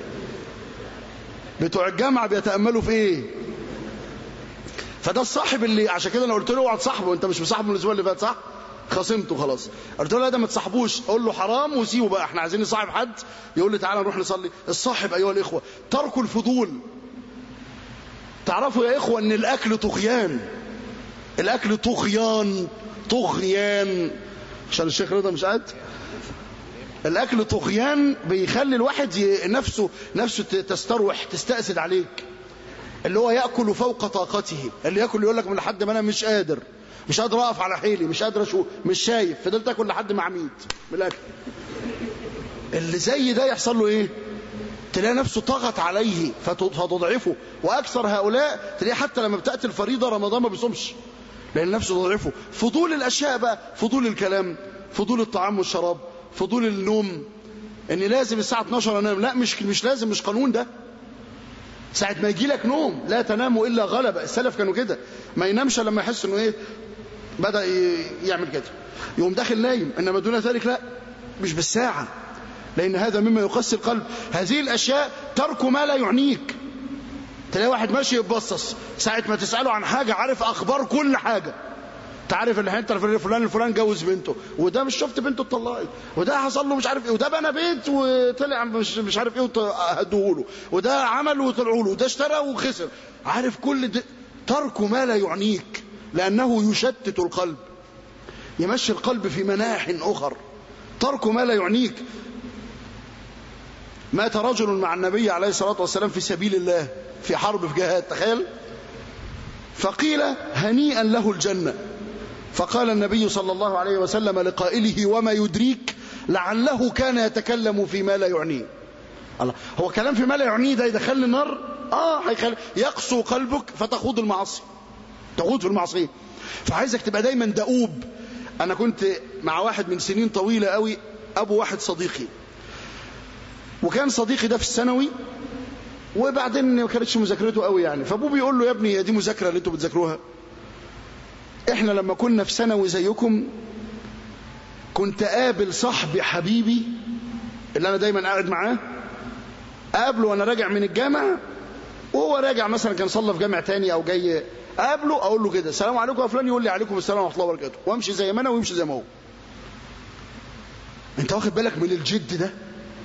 بتوع الجامعه بيتاملوا في ايه فده الصاحب اللي عشان كده انا قلت له اوعى تصاحبه انت مش مصاحبه من الاسبوع اللي فات صح خصمته خلاص قلت له لا ده ما تصاحبوش قول له حرام وسيبه بقى احنا عايزين نصاحب حد يقول لي تعالى نروح نصلي الصاحب ايها الاخوه ترك الفضول تعرفوا يا اخوه ان الاكل طغيان الاكل طغيان طغيان عشان الشيخ رضا مش قاعد الاكل طغيان بيخلي الواحد ي... نفسه نفسه تستروح تستأسد عليك اللي هو ياكل فوق طاقته اللي ياكل يقول لك من لحد ما انا مش قادر مش قادر اقف على حيلي مش قادر اشوف مش شايف فضلت اكل لحد ما عميت من الاكل اللي زي ده يحصل له ايه تلاقي نفسه طغت عليه فتضعفه واكثر هؤلاء تلاقيه حتى لما بتاتي الفريضه رمضان ما بيصومش لان نفسه تضعفه فضول الاشياء بقى فضول الكلام فضول الطعام والشراب فضول النوم ان لازم الساعه 12 انام لا مش مش لازم مش قانون ده ساعة ما يجي لك نوم لا تناموا إلا غلبة السلف كانوا كده ما ينامش لما يحس انه ايه بدأ يعمل كده يقوم داخل نايم انما دون ذلك لا مش بالساعة لأن هذا مما يقسي القلب هذه الأشياء ترك ما لا يعنيك تلاقي واحد ماشي يتبصص ساعة ما تسأله عن حاجة عارف أخبار كل حاجة تعرف اللي انت فلان الفلان جوز بنته وده مش شفت بنته اتطلقت وده حصل له مش عارف ايه وده بنى بيت وطلع مش مش عارف ايه هدوه له وده عمل وطلعوا له وده اشترى وخسر عارف كل ده ترك ما لا يعنيك لانه يشتت القلب يمشي القلب في مناح اخر ترك ما لا يعنيك مات رجل مع النبي عليه الصلاه والسلام في سبيل الله في حرب في جهاد تخيل فقيل هنيئا له الجنه فقال النبي صلى الله عليه وسلم لقائله وما يدريك لعله كان يتكلم فيما لا يعنيه الله هو كلام فيما لا يعنيه ده يدخلني النار اه هيخلي يقسو قلبك فتخوض المعاصي تخوض في المعصيه فعايزك تبقى دايما دؤوب انا كنت مع واحد من سنين طويله قوي ابو واحد صديقي وكان صديقي ده في الثانوي وبعدين ما كانتش مذاكرته قوي يعني فابوه بيقول له يا ابني دي مذاكره اللي انتوا بتذاكروها احنا لما كنا في ثانوي زيكم كنت قابل صاحبي حبيبي اللي انا دايما قاعد معاه قابله وانا راجع من الجامع وهو راجع مثلا كان صلى في جامع تاني او جاي قابله اقول له كده السلام عليكم يا فلان يقول لي عليكم السلام ورحمه الله وبركاته وامشي زي ما انا ويمشي زي ما هو انت واخد بالك من الجد ده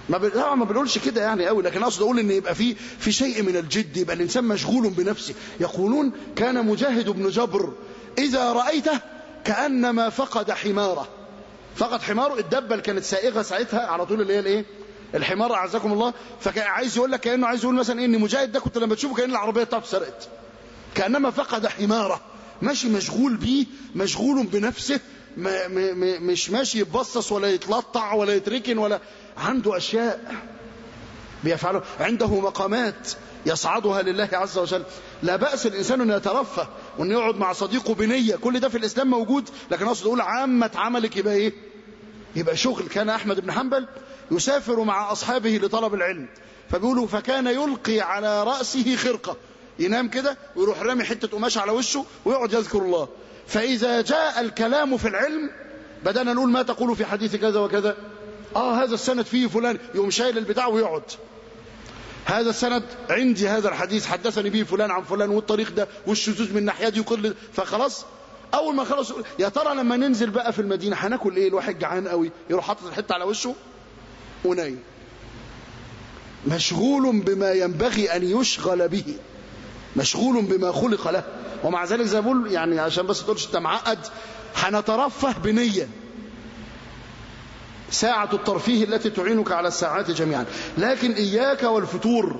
ما ب... طبعا ما بنقولش كده يعني قوي لكن اقصد اقول ان يبقى في في شيء من الجد يبقى الانسان مشغول بنفسه يقولون كان مجاهد بن جبر اذا رايته كانما فقد حماره فقد حماره الدبه اللي كانت سائغه ساعتها على طول اللي هي الايه الحمار اعزكم الله فكان عايز يقول لك كانه عايز يقول مثلا ايه ان مجاهد ده كنت لما تشوفه كان العربيه بتاعته سرقت كانما فقد حماره ماشي مشغول بيه مشغول بنفسه ما ما ما مش ماشي يتبصص ولا يتلطع ولا يتركن ولا عنده اشياء بيفعله عنده مقامات يصعدها لله عز وجل لا بأس الإنسان أن يترفه وأن يقعد مع صديقه بنية كل ده في الإسلام موجود لكن أقصد أقول عامة عملك يبقى إيه يبقى شغل كان أحمد بن حنبل يسافر مع أصحابه لطلب العلم فبيقولوا فكان يلقي على رأسه خرقة ينام كده ويروح رامي حتة قماش على وشه ويقعد يذكر الله فإذا جاء الكلام في العلم بدأنا نقول ما تقول في حديث كذا وكذا آه هذا السند فيه فلان يقوم شايل البتاع ويقعد هذا السند عندي هذا الحديث حدثني به فلان عن فلان والطريق ده والشذوذ من ناحية دي وكل فخلاص أول ما خلص يا ترى لما ننزل بقى في المدينة هناكل إيه الواحد جعان قوي يروح حاطط الحتة على وشه ونايم مشغول بما ينبغي أن يشغل به مشغول بما خلق له ومع ذلك زي بقول يعني عشان بس تقولش انت معقد هنترفه بنية ساعة الترفيه التي تعينك على الساعات جميعا لكن إياك والفتور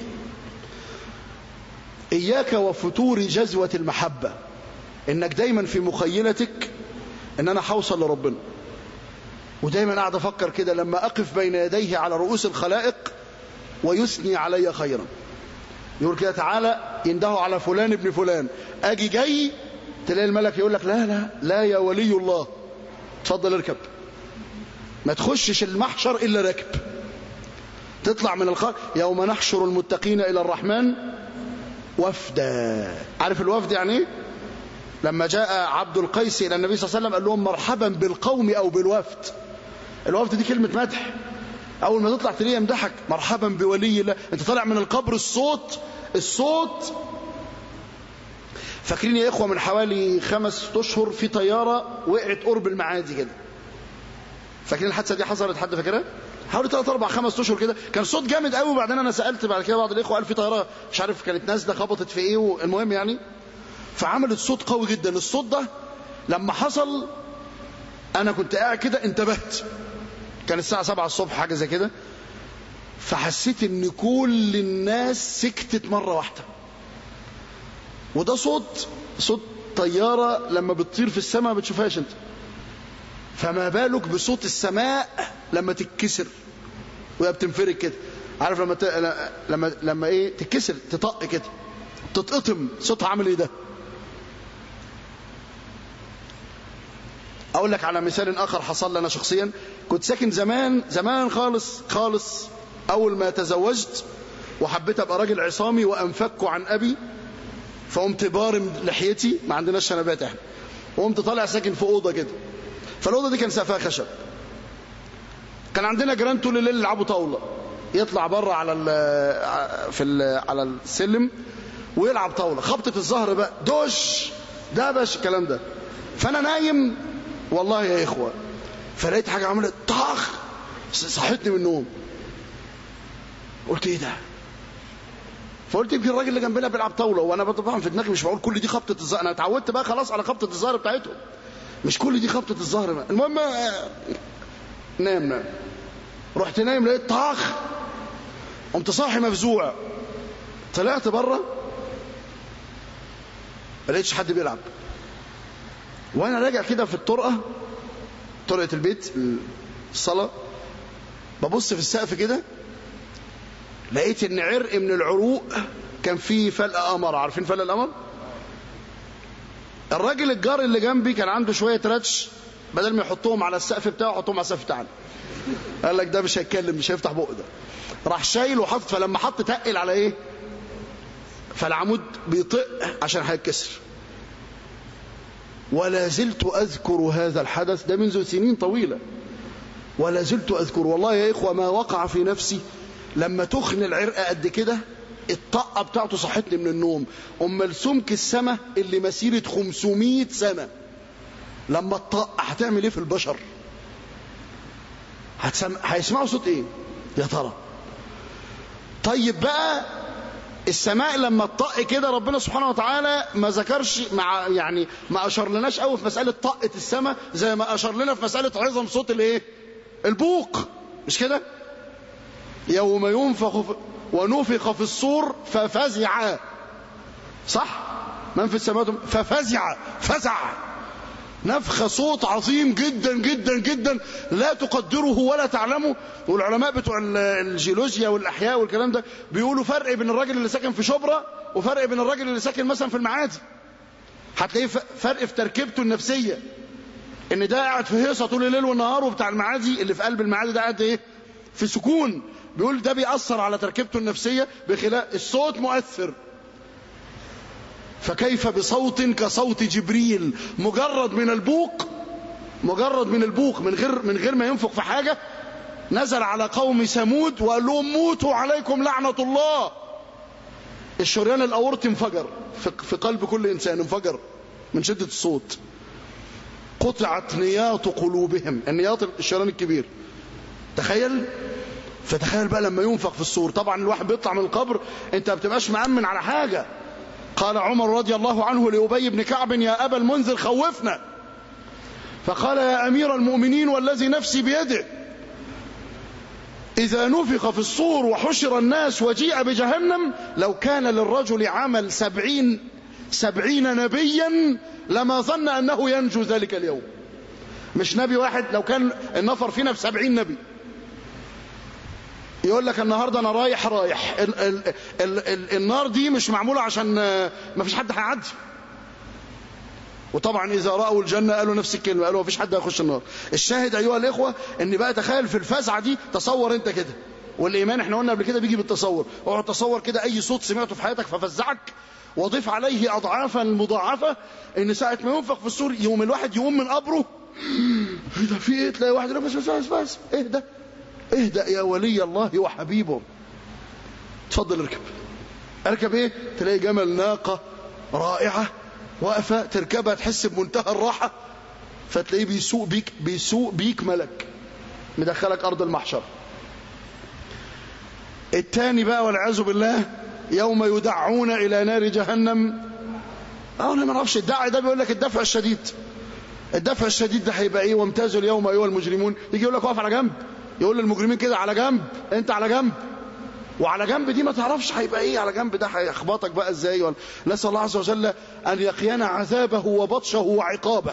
إياك وفتور جزوة المحبة إنك دايما في مخيلتك إن أنا حوصل لربنا ودايما قاعد أفكر كده لما أقف بين يديه على رؤوس الخلائق ويثني علي خيرا يقول كده تعالى ينده على فلان ابن فلان أجي جاي تلاقي الملك يقول لك لا لا لا يا ولي الله اتفضل اركب ما تخشش المحشر إلا راكب تطلع من الخار يوم نحشر المتقين إلى الرحمن وفدا عارف الوفد يعني ايه لما جاء عبد القيس إلى النبي صلى الله عليه وسلم قال لهم مرحبا بالقوم أو بالوفد الوفد دي كلمة مدح أول ما تطلع تلاقيه يمدحك مرحبا بولي الله أنت طالع من القبر الصوت الصوت فاكرين يا إخوة من حوالي خمس أشهر في طيارة وقعت قرب المعادي كده فاكرين الحادثة دي حصلت حد فاكرها؟ حوالي 3 4 5 اشهر كده كان صوت جامد قوي وبعدين انا سالت بعد كده بعض الاخوه قال في طياره مش عارف كانت نازله خبطت في ايه المهم يعني فعملت صوت قوي جدا الصوت ده لما حصل انا كنت قاعد كده انتبهت كان الساعه 7 الصبح حاجه زي كده فحسيت ان كل الناس سكتت مره واحده وده صوت صوت طياره لما بتطير في السماء ما بتشوفهاش انت فما بالك بصوت السماء لما تتكسر وهي بتنفرج كده عارف لما ت... لما لما ايه تتكسر تطق كده تتقطم صوتها عامل ايه ده اقول لك على مثال اخر حصل لنا شخصيا كنت ساكن زمان زمان خالص خالص اول ما تزوجت وحبيت ابقى راجل عصامي وانفك عن ابي فقمت بارم لحيتي ما عندناش شنبات احنا وقمت طالع ساكن في اوضه كده فالاوضه دي كان سقفها خشب كان عندنا جيران طول الليل يلعبوا طاوله يطلع بره على ال في ال على السلم ويلعب طاوله خبطه الظهر بقى دوش دبش الكلام ده فانا نايم والله يا اخوه فلقيت حاجه عملت طخ صحتني من النوم قلت ايه ده فقلت يمكن الراجل اللي جنبنا بيلعب طاوله وانا طبعا في دماغي مش بقول كل دي خبطه الظهر انا اتعودت بقى خلاص على خبطه الظهر بتاعتهم مش كل دي خبطه الظهر بقى. المهم نام نام رحت نايم لقيت طاخ قمت صاحي مفزوع طلعت بره ما لقيتش حد بيلعب وانا راجع كده في الطرقه طرقه البيت الصلاه ببص في السقف كده لقيت ان عرق من العروق كان فيه فلق قمر عارفين فلق القمر الراجل الجار اللي جنبي كان عنده شويه راتش بدل ما يحطهم على السقف بتاعه يحطهم على السقف بتاعنا قال لك ده مش هيتكلم مش هيفتح بقه ده راح شايل وحط فلما حط تقل على ايه فالعمود بيطق عشان هيتكسر ولا زلت اذكر هذا الحدث ده منذ سنين طويله ولا زلت اذكر والله يا اخوه ما وقع في نفسي لما تخن العرق قد كده الطقه بتاعته صحتني من النوم امال سمك السماء اللي مسيره 500 سنه لما الطق هتعمل ايه في البشر هتسم... هيسمعوا صوت ايه يا ترى طيب بقى السماء لما تطق كده ربنا سبحانه وتعالى ما ذكرش مع يعني ما اشار لناش قوي في مساله طقه السماء زي ما اشار لنا في مساله عظم صوت الايه البوق مش كده يوم ينفخ في ونفخ في الصور ففزع صح من في السماوات ففزع فزع نفخ صوت عظيم جدا جدا جدا لا تقدره ولا تعلمه والعلماء بتوع الجيولوجيا والاحياء والكلام ده بيقولوا فرق بين الراجل اللي ساكن في شبرا وفرق بين الراجل اللي ساكن مثلا في المعادي هتلاقيه فرق في تركيبته النفسيه ان ده قاعد في هيصه طول الليل والنهار وبتاع المعادي اللي في قلب المعادي ده قاعد ايه في سكون بيقول ده بيأثر على تركيبته النفسيه بخلاف الصوت مؤثر فكيف بصوت كصوت جبريل مجرد من البوق مجرد من البوق من غير من غير ما ينفق في حاجه نزل على قوم ثمود وقال لهم موتوا عليكم لعنه الله الشريان الاورطي انفجر في قلب كل انسان انفجر من شده الصوت قطعت نياط قلوبهم النياط الشريان الكبير تخيل فتخيل بقى لما ينفق في الصور طبعا الواحد بيطلع من القبر انت ما بتبقاش مأمن على حاجه قال عمر رضي الله عنه لأبي بن كعب يا أبا المنذر خوفنا فقال يا أمير المؤمنين والذي نفسي بيده إذا نفخ في الصور وحشر الناس وجيء بجهنم لو كان للرجل عمل سبعين سبعين نبيا لما ظن أنه ينجو ذلك اليوم مش نبي واحد لو كان النفر فينا بسبعين نبي يقول لك النهاردة أنا رايح رايح ال ال ال ال النار دي مش معمولة عشان ما فيش حد هيعدي وطبعا إذا رأوا الجنة قالوا نفس الكلمة قالوا ما فيش حد هيخش النار الشاهد أيها الإخوة إن بقى تخيل في الفزعة دي تصور أنت كده والإيمان احنا قلنا قبل كده بيجي بالتصور اقعد تصور كده أي صوت سمعته في حياتك ففزعك وضيف عليه أضعافا مضاعفة إن ساعة ما ينفخ في السور يوم الواحد يقوم من قبره ايه ده في ايه تلاقي واحد بس بس بس بس ايه ده اهدأ يا ولي الله وحبيبه تفضل اركب اركب ايه تلاقي جمل ناقة رائعة واقفة تركبها تحس بمنتهى الراحة فتلاقيه بيسوق بيك بيسوق بيك ملك مدخلك ارض المحشر التاني بقى والعياذ بالله يوم يدعون الى نار جهنم اه انا ما اعرفش الداعي ده بيقول لك الدفع الشديد الدفع الشديد ده هيبقى ايه وامتازوا اليوم ايها المجرمون يجي يقول لك اقف على جنب يقول للمجرمين كده على جنب انت على جنب وعلى جنب دي ما تعرفش هيبقى ايه على جنب ده هيخبطك بقى ازاي ولا نسال الله عز وجل ان يقينا عذابه وبطشه وعقابه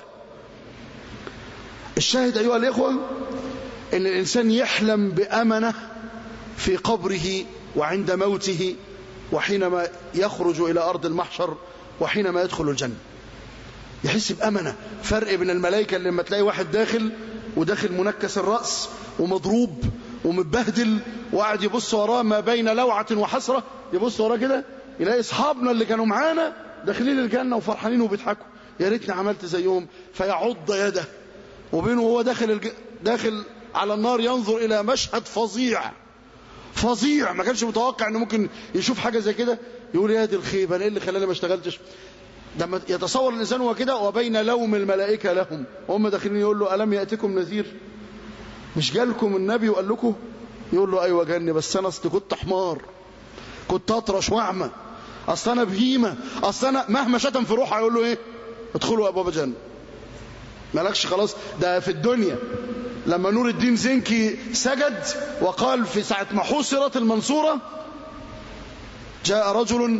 الشاهد ايها الاخوه ان الانسان يحلم بامنه في قبره وعند موته وحينما يخرج الى ارض المحشر وحينما يدخل الجنه يحس بامنه فرق بين الملائكه اللي لما تلاقي واحد داخل وداخل منكس الراس ومضروب ومتبهدل وقاعد يبص وراه ما بين لوعة وحسرة يبص وراه كده يلاقي اصحابنا اللي كانوا معانا داخلين الجنة وفرحانين وبيضحكوا يا ريتني عملت زيهم فيعض يده وبينه وهو داخل الج... داخل على النار ينظر إلى مشهد فظيع فظيع ما كانش متوقع انه ممكن يشوف حاجة زي كده يقول يا دي الخيبة انا ايه اللي خلاني ما اشتغلتش لما يتصور الانسان هو كده وبين لوم الملائكة لهم وهم داخلين يقول له ألم يأتكم نذير مش جالكم النبي وقال لكم يقول له ايوه جاني بس انا اصل كنت حمار كنت اطرش واعمى اصل انا بهيمه اصل انا مهما شتم في روحه يقول له ايه ادخلوا ابواب جنه مالكش خلاص ده في الدنيا لما نور الدين زنكي سجد وقال في ساعة ما حوصرت المنصورة جاء رجل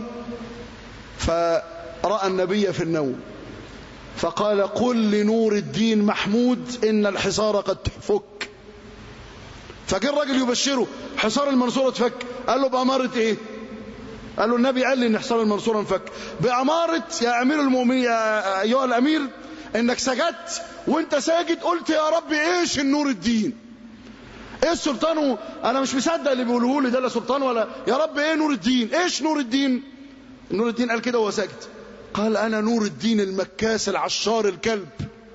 فرأى النبي في النوم فقال قل لنور الدين محمود إن الحصار قد فك فجاء الراجل يبشره حصار المنصورة اتفك قال له بأمارة ايه قال له النبي قال لي ان حصار المنصورة انفك بأمارة يا أمير المؤمنين يا أيها الأمير انك سجدت وانت ساجد قلت يا رب ايش النور الدين ايه السلطان انا مش مصدق اللي بيقولوه لي ده لا سلطان ولا يا رب ايه نور الدين ايش نور الدين نور الدين قال كده وهو ساجد قال انا نور الدين المكاس العشار الكلب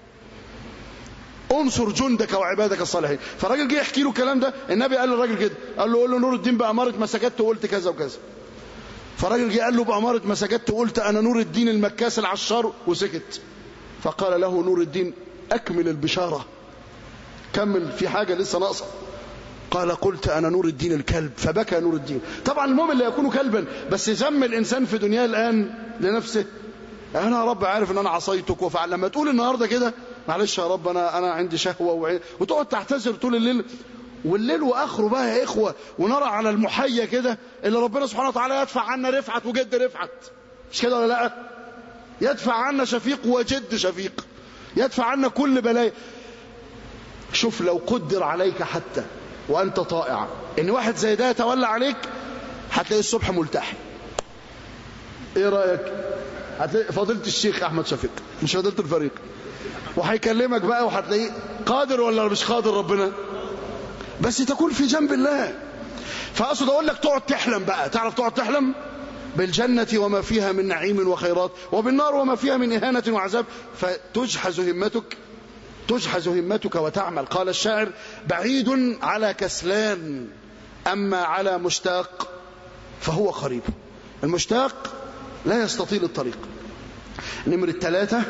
انصر جندك وعبادك الصالحين فالراجل جه يحكي له الكلام ده النبي قال للراجل كده قال له قول له نور الدين بأمارة ما سجدت وقلت كذا وكذا فالراجل جه قال له بأمارة ما سجدت وقلت انا نور الدين المكاس العشار وسكت فقال له نور الدين أكمل البشارة كمل في حاجة لسه ناقصة قال قلت أنا نور الدين الكلب فبكى نور الدين طبعا المؤمن لا يكون كلبا بس يذم الإنسان في دنياه الآن لنفسه أنا يا رب عارف أن أنا عصيتك وفعل لما تقول النهاردة كده معلش يا رب أنا, أنا عندي شهوة وعين وتقعد تعتذر طول الليل والليل واخره بقى يا اخوه ونرى على المحيا كده اللي ربنا سبحانه وتعالى يدفع عنا رفعت وجد رفعت مش كده ولا لا يدفع عنا شفيق وجد شفيق يدفع عنا كل بلايا شوف لو قدر عليك حتى وانت طائع ان واحد زي ده يتولى عليك هتلاقي الصبح ملتحي ايه رايك هتلاقي فضيله الشيخ احمد شفيق مش فضيله الفريق وهيكلمك بقى وهتلاقيه قادر ولا مش قادر ربنا بس تكون في جنب الله فأقصد أقول لك تقعد تحلم بقى تعرف تقعد تحلم بالجنة وما فيها من نعيم وخيرات وبالنار وما فيها من إهانة وعذاب فتجحز همتك تجحز همتك وتعمل قال الشاعر بعيد على كسلان أما على مشتاق فهو قريب المشتاق لا يستطيل الطريق نمر الثلاثة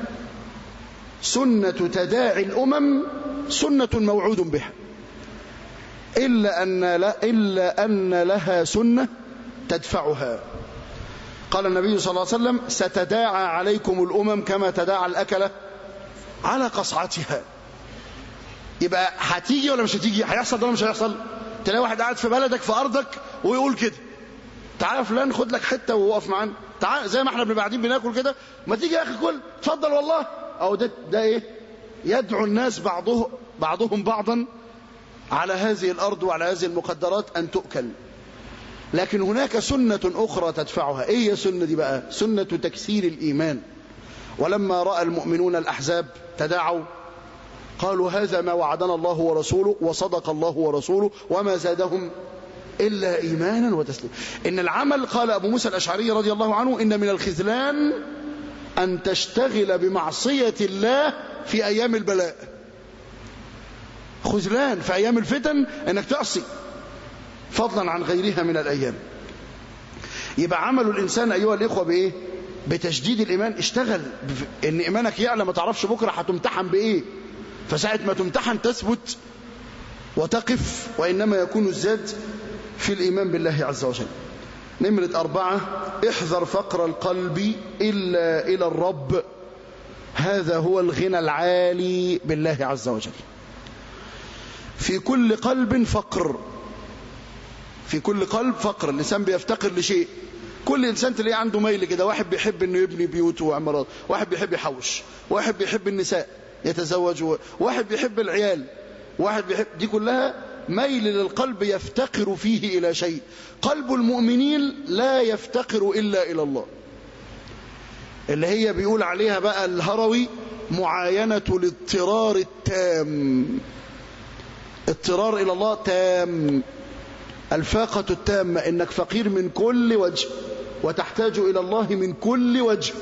سنة تداعي الأمم سنة موعود بها إلا أن, لا إلا أن لها سنة تدفعها قال النبي صلى الله عليه وسلم ستداعى عليكم الأمم كما تداعى الأكلة على قصعتها يبقى هتيجي ولا مش هتيجي هيحصل ولا مش هيحصل تلاقي واحد قاعد في بلدك في أرضك ويقول كده تعال فلان خد لك حتة ووقف معانا تعال زي ما احنا بنبقى قاعدين بناكل كده ما تيجي يا أخي كل اتفضل والله أو ده, ده إيه يدعو الناس بعضهم بعضهم بعضا على هذه الأرض وعلى هذه المقدرات أن تؤكل لكن هناك سنة أخرى تدفعها إيه هي سنة دي بقى سنة تكسير الإيمان ولما رأى المؤمنون الأحزاب تداعوا قالوا هذا ما وعدنا الله ورسوله وصدق الله ورسوله وما زادهم إلا إيمانا وتسليما إن العمل قال أبو موسى الأشعري رضي الله عنه إن من الخذلان أن تشتغل بمعصية الله في أيام البلاء خذلان في أيام الفتن أنك تعصي فضلا عن غيرها من الأيام يبقى عمل الإنسان أيها الإخوة بإيه بتشديد الإيمان اشتغل إن إيمانك يعلى ما تعرفش بكرة هتمتحن بإيه فساعة ما تمتحن تثبت وتقف وإنما يكون الزاد في الإيمان بالله عز وجل نمرة أربعة احذر فقر القلب إلا إلى الرب هذا هو الغنى العالي بالله عز وجل في كل قلب فقر في كل قلب فقر الإنسان بيفتقر لشيء كل إنسان تلاقيه عنده ميل كده واحد بيحب إنه يبني بيوته وعمارات واحد بيحب يحوش واحد بيحب النساء يتزوج واحد بيحب العيال واحد بيحب دي كلها ميل للقلب يفتقر فيه إلى شيء قلب المؤمنين لا يفتقر إلا إلى الله اللي هي بيقول عليها بقى الهروي معاينة الاضطرار التام اضطرار إلى الله تام الفاقة التامة إنك فقير من كل وجه وتحتاج إلى الله من كل وجه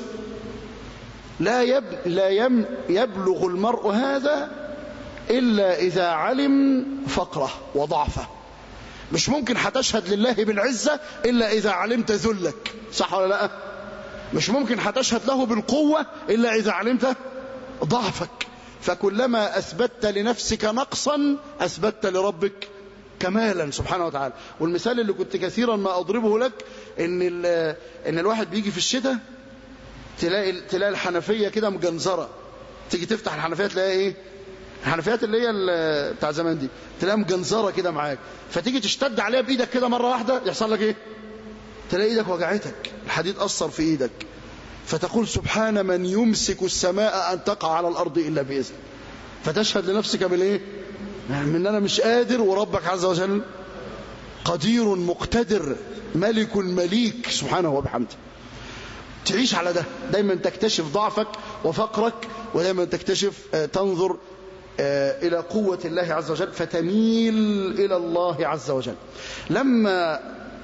لا, يب لا يم يبلغ المرء هذا إلا إذا علم فقره وضعفه مش ممكن هتشهد لله بالعزة إلا إذا علمت ذلك صح ولا لا مش ممكن هتشهد له بالقوة إلا إذا علمت ضعفك فكلما أثبتت لنفسك نقصا أثبتت لربك كمالا سبحانه وتعالى والمثال اللي كنت كثيرا ما أضربه لك إن, إن الواحد بيجي في الشتاء تلاقي, تلاقي الحنفية كده مجنزرة تيجي تفتح الحنفية تلاقي إيه الحنفيات اللي هي بتاع زمان دي تلاقيها مجنزرة كده معاك فتيجي تشتد عليها بإيدك كده مرة واحدة يحصل لك إيه تلاقي إيدك وجعتك الحديد أثر في إيدك فتقول سبحان من يمسك السماء أن تقع على الأرض إلا بإذن فتشهد لنفسك بالإيه من أنا مش قادر وربك عز وجل قدير مقتدر ملك مليك سبحانه وبحمده تعيش على ده دايما تكتشف ضعفك وفقرك ودايما تكتشف تنظر إلى قوة الله عز وجل فتميل إلى الله عز وجل لما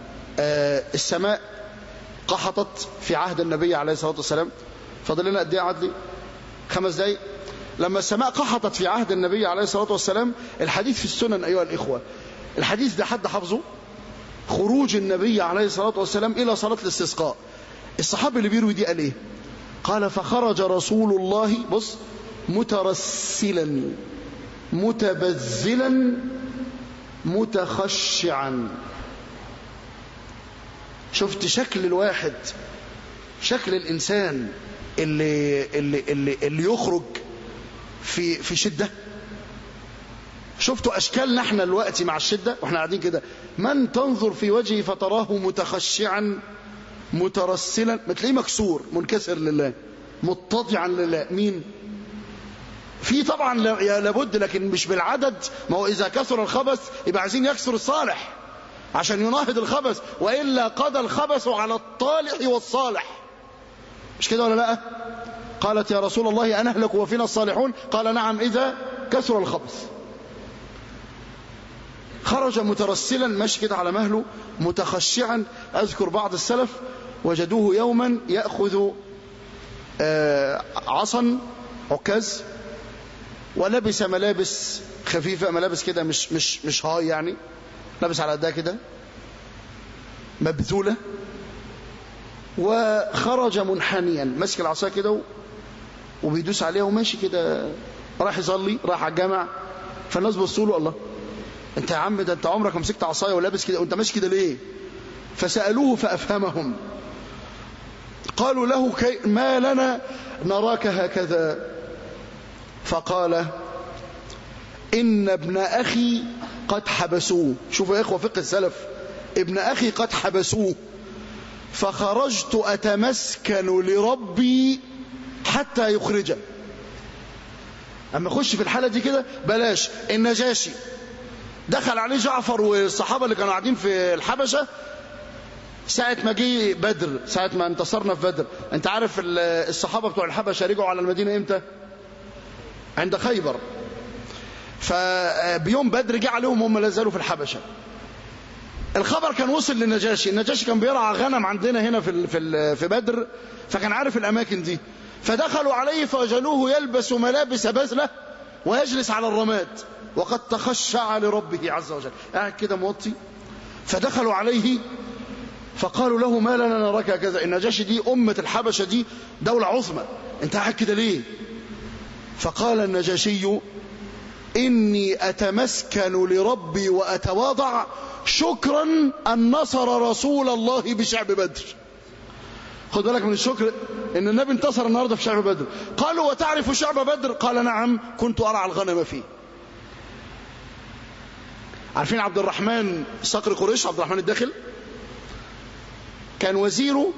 السماء قحطت في عهد النبي عليه الصلاة والسلام فضل لنا قد ايه عدلي خمس دقايق لما السماء قحطت في عهد النبي عليه الصلاة والسلام الحديث في السنن أيها الإخوة الحديث ده حد حفظه خروج النبي عليه الصلاة والسلام إلى صلاة الاستسقاء الصحابي اللي بيروي دي قال ايه قال فخرج رسول الله بص مترسلا متبذلا متخشعا شفت شكل الواحد شكل الإنسان اللي, اللي, اللي, اللي يخرج في, في شدة شفتوا أشكالنا احنا الوقت مع الشدة واحنا قاعدين كده من تنظر في وجهه فتراه متخشعا مترسلا ما تلاقيه مكسور منكسر لله متضعا لله مين في طبعا لابد لكن مش بالعدد ما هو إذا كثر الخبث يبقى عايزين يكثر الصالح عشان يناهض الخبث وإلا قضى الخبث على الطالح والصالح مش كده ولا لا قالت يا رسول الله أنهلك وفينا الصالحون قال نعم إذا كثر الخبث خرج مترسلا ماشي كده على مهله متخشعا أذكر بعض السلف وجدوه يوما يأخذ عصا عكاز ولبس ملابس خفيفة ملابس كده مش مش مش هاي يعني لابس على قدها كده مبذولة وخرج منحنيا ماسك العصا كده وبيدوس عليها وماشي كده راح يصلي راح على الجامع فالناس بصوا له الله انت يا عم ده انت عمرك ما مسكت عصايه ولابس كده وانت ماشي كده ليه فسالوه فافهمهم قالوا له كي ما لنا نراك هكذا فقال إن ابن أخي قد حبسوه شوفوا يا إخوة فقه السلف ابن أخي قد حبسوه فخرجت أتمسكن لربي حتى يخرجه أما أخش في الحالة دي كده بلاش النجاشي دخل عليه جعفر والصحابة اللي كانوا قاعدين في الحبشة ساعة ما جه بدر ساعة ما انتصرنا في بدر انت عارف الصحابة بتوع الحبشة رجعوا على المدينة امتى عند خيبر فبيوم بدر جه عليهم هم لا زالوا في الحبشة الخبر كان وصل للنجاشي النجاشي كان بيرعى غنم عندنا هنا في في في بدر فكان عارف الاماكن دي فدخلوا عليه فوجدوه يلبس ملابس بذله ويجلس على الرماد وقد تخشع لربه عز وجل قاعد كده موطي فدخلوا عليه فقالوا له ما لنا نراك كذا النجاشي دي أمة الحبشة دي دولة عظمى انت قاعد كده ليه فقال النجاشي إني أتمسكن لربي وأتواضع شكرا أن نصر رسول الله بشعب بدر خد بالك من الشكر ان النبي انتصر النهارده في شعب بدر قالوا وتعرف شعب بدر قال نعم كنت ارعى الغنم فيه عارفين عبد الرحمن صقر قريش عبد الرحمن الداخل كان وزيره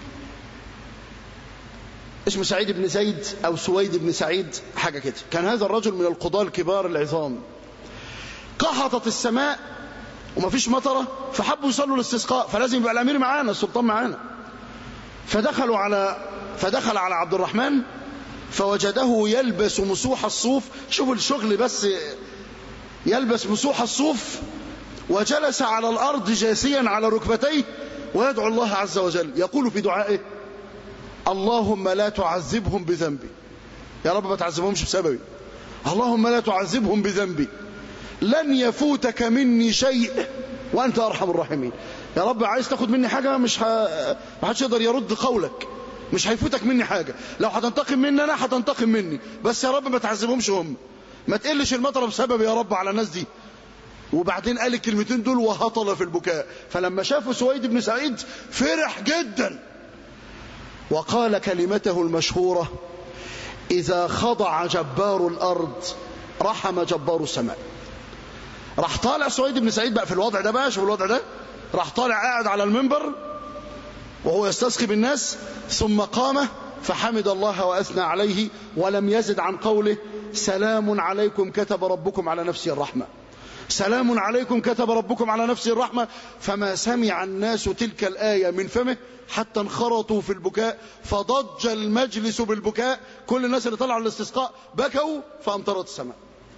اسمه سعيد بن زيد أو سويد بن سعيد حاجة كده كان هذا الرجل من القضاة الكبار العظام قحطت السماء وما فيش مطرة فحبوا يصلوا الاستسقاء فلازم يبقى الأمير معانا السلطان معانا فدخلوا على فدخل على عبد الرحمن فوجده يلبس مسوح الصوف شوفوا الشغل بس يلبس مسوح الصوف وجلس على الأرض جاسيا على ركبتيه ويدعو الله عز وجل يقول في دعائه اللهم لا تعذبهم بذنبي يا رب ما تعذبهمش بسببي اللهم لا تعذبهم بذنبي لن يفوتك مني شيء وأنت أرحم الراحمين يا رب عايز تاخد مني حاجة مش ه... ما حدش يقدر يرد قولك مش هيفوتك مني حاجة لو هتنتقم مني أنا هتنتقم مني بس يا رب ما تعذبهمش هم ما تقلش المطر بسبب يا رب على الناس دي وبعدين قال الكلمتين دول وهطل في البكاء فلما شافوا سويد بن سعيد فرح جدا وقال كلمته المشهورة إذا خضع جبار الأرض رحم جبار السماء راح طالع سويد بن سعيد بقى في الوضع ده بقى شوف الوضع ده راح طالع قاعد على المنبر وهو يستسقي بالناس ثم قام فحمد الله وأثنى عليه ولم يزد عن قوله سلام عليكم كتب ربكم على نفسه الرحمة سلام عليكم كتب ربكم على نفسه الرحمة فما سمع الناس تلك الآية من فمه حتى انخرطوا في البكاء فضج المجلس بالبكاء كل الناس اللي طلعوا الاستسقاء بكوا فأمطرت السماء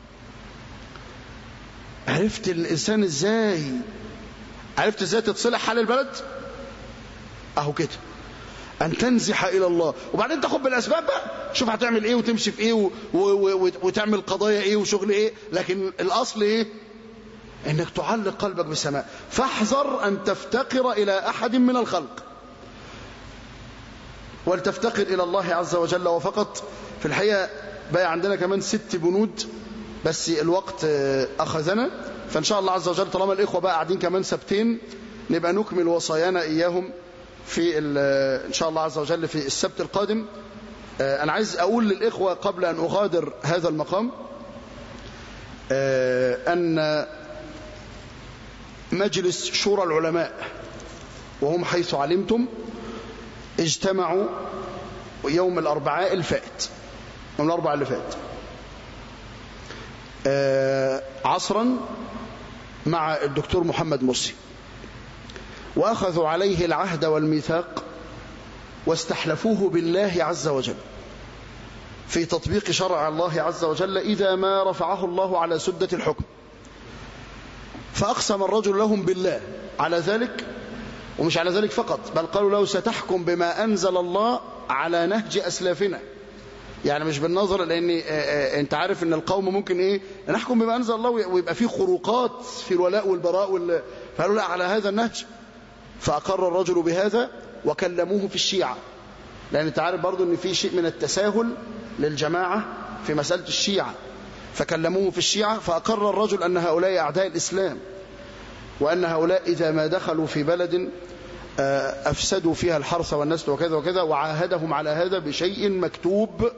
عرفت الإنسان إزاي عرفت إزاي تتصلح حال البلد أهو كده أن تنزح إلى الله وبعدين تاخد بالأسباب بقى شوف هتعمل إيه وتمشي في إيه و... و... و... وتعمل قضايا إيه وشغل إيه لكن الأصل إيه انك تعلق قلبك بالسماء فاحذر ان تفتقر الى احد من الخلق ولتفتقر الى الله عز وجل وفقط في الحقيقه بقى عندنا كمان ست بنود بس الوقت أخذنا فإن شاء الله عز وجل طالما الإخوة بقى قاعدين كمان سبتين نبقى نكمل وصايانا إياهم في إن شاء الله عز وجل في السبت القادم أنا عايز أقول للإخوة قبل أن أغادر هذا المقام أن مجلس شورى العلماء وهم حيث علمتم اجتمعوا يوم الأربعاء الفائت يوم الأربعاء اللي فات عصرا مع الدكتور محمد مرسي وأخذوا عليه العهد والميثاق واستحلفوه بالله عز وجل في تطبيق شرع الله عز وجل إذا ما رفعه الله على سدة الحكم فأقسم الرجل لهم بالله على ذلك ومش على ذلك فقط بل قالوا له ستحكم بما أنزل الله على نهج أسلافنا يعني مش بالنظر لأن أنت عارف أن القوم ممكن إيه نحكم بما أنزل الله ويبقى فيه خروقات في الولاء والبراء وال... فقالوا لا على هذا النهج فأقر الرجل بهذا وكلموه في الشيعة لأن أنت عارف برضو أن في شيء من التساهل للجماعة في مسألة الشيعة فكلموه في الشيعة فأقر الرجل أن هؤلاء أعداء الإسلام وأن هؤلاء إذا ما دخلوا في بلد أفسدوا فيها الحرث والنسل وكذا وكذا وعاهدهم على هذا بشيء مكتوب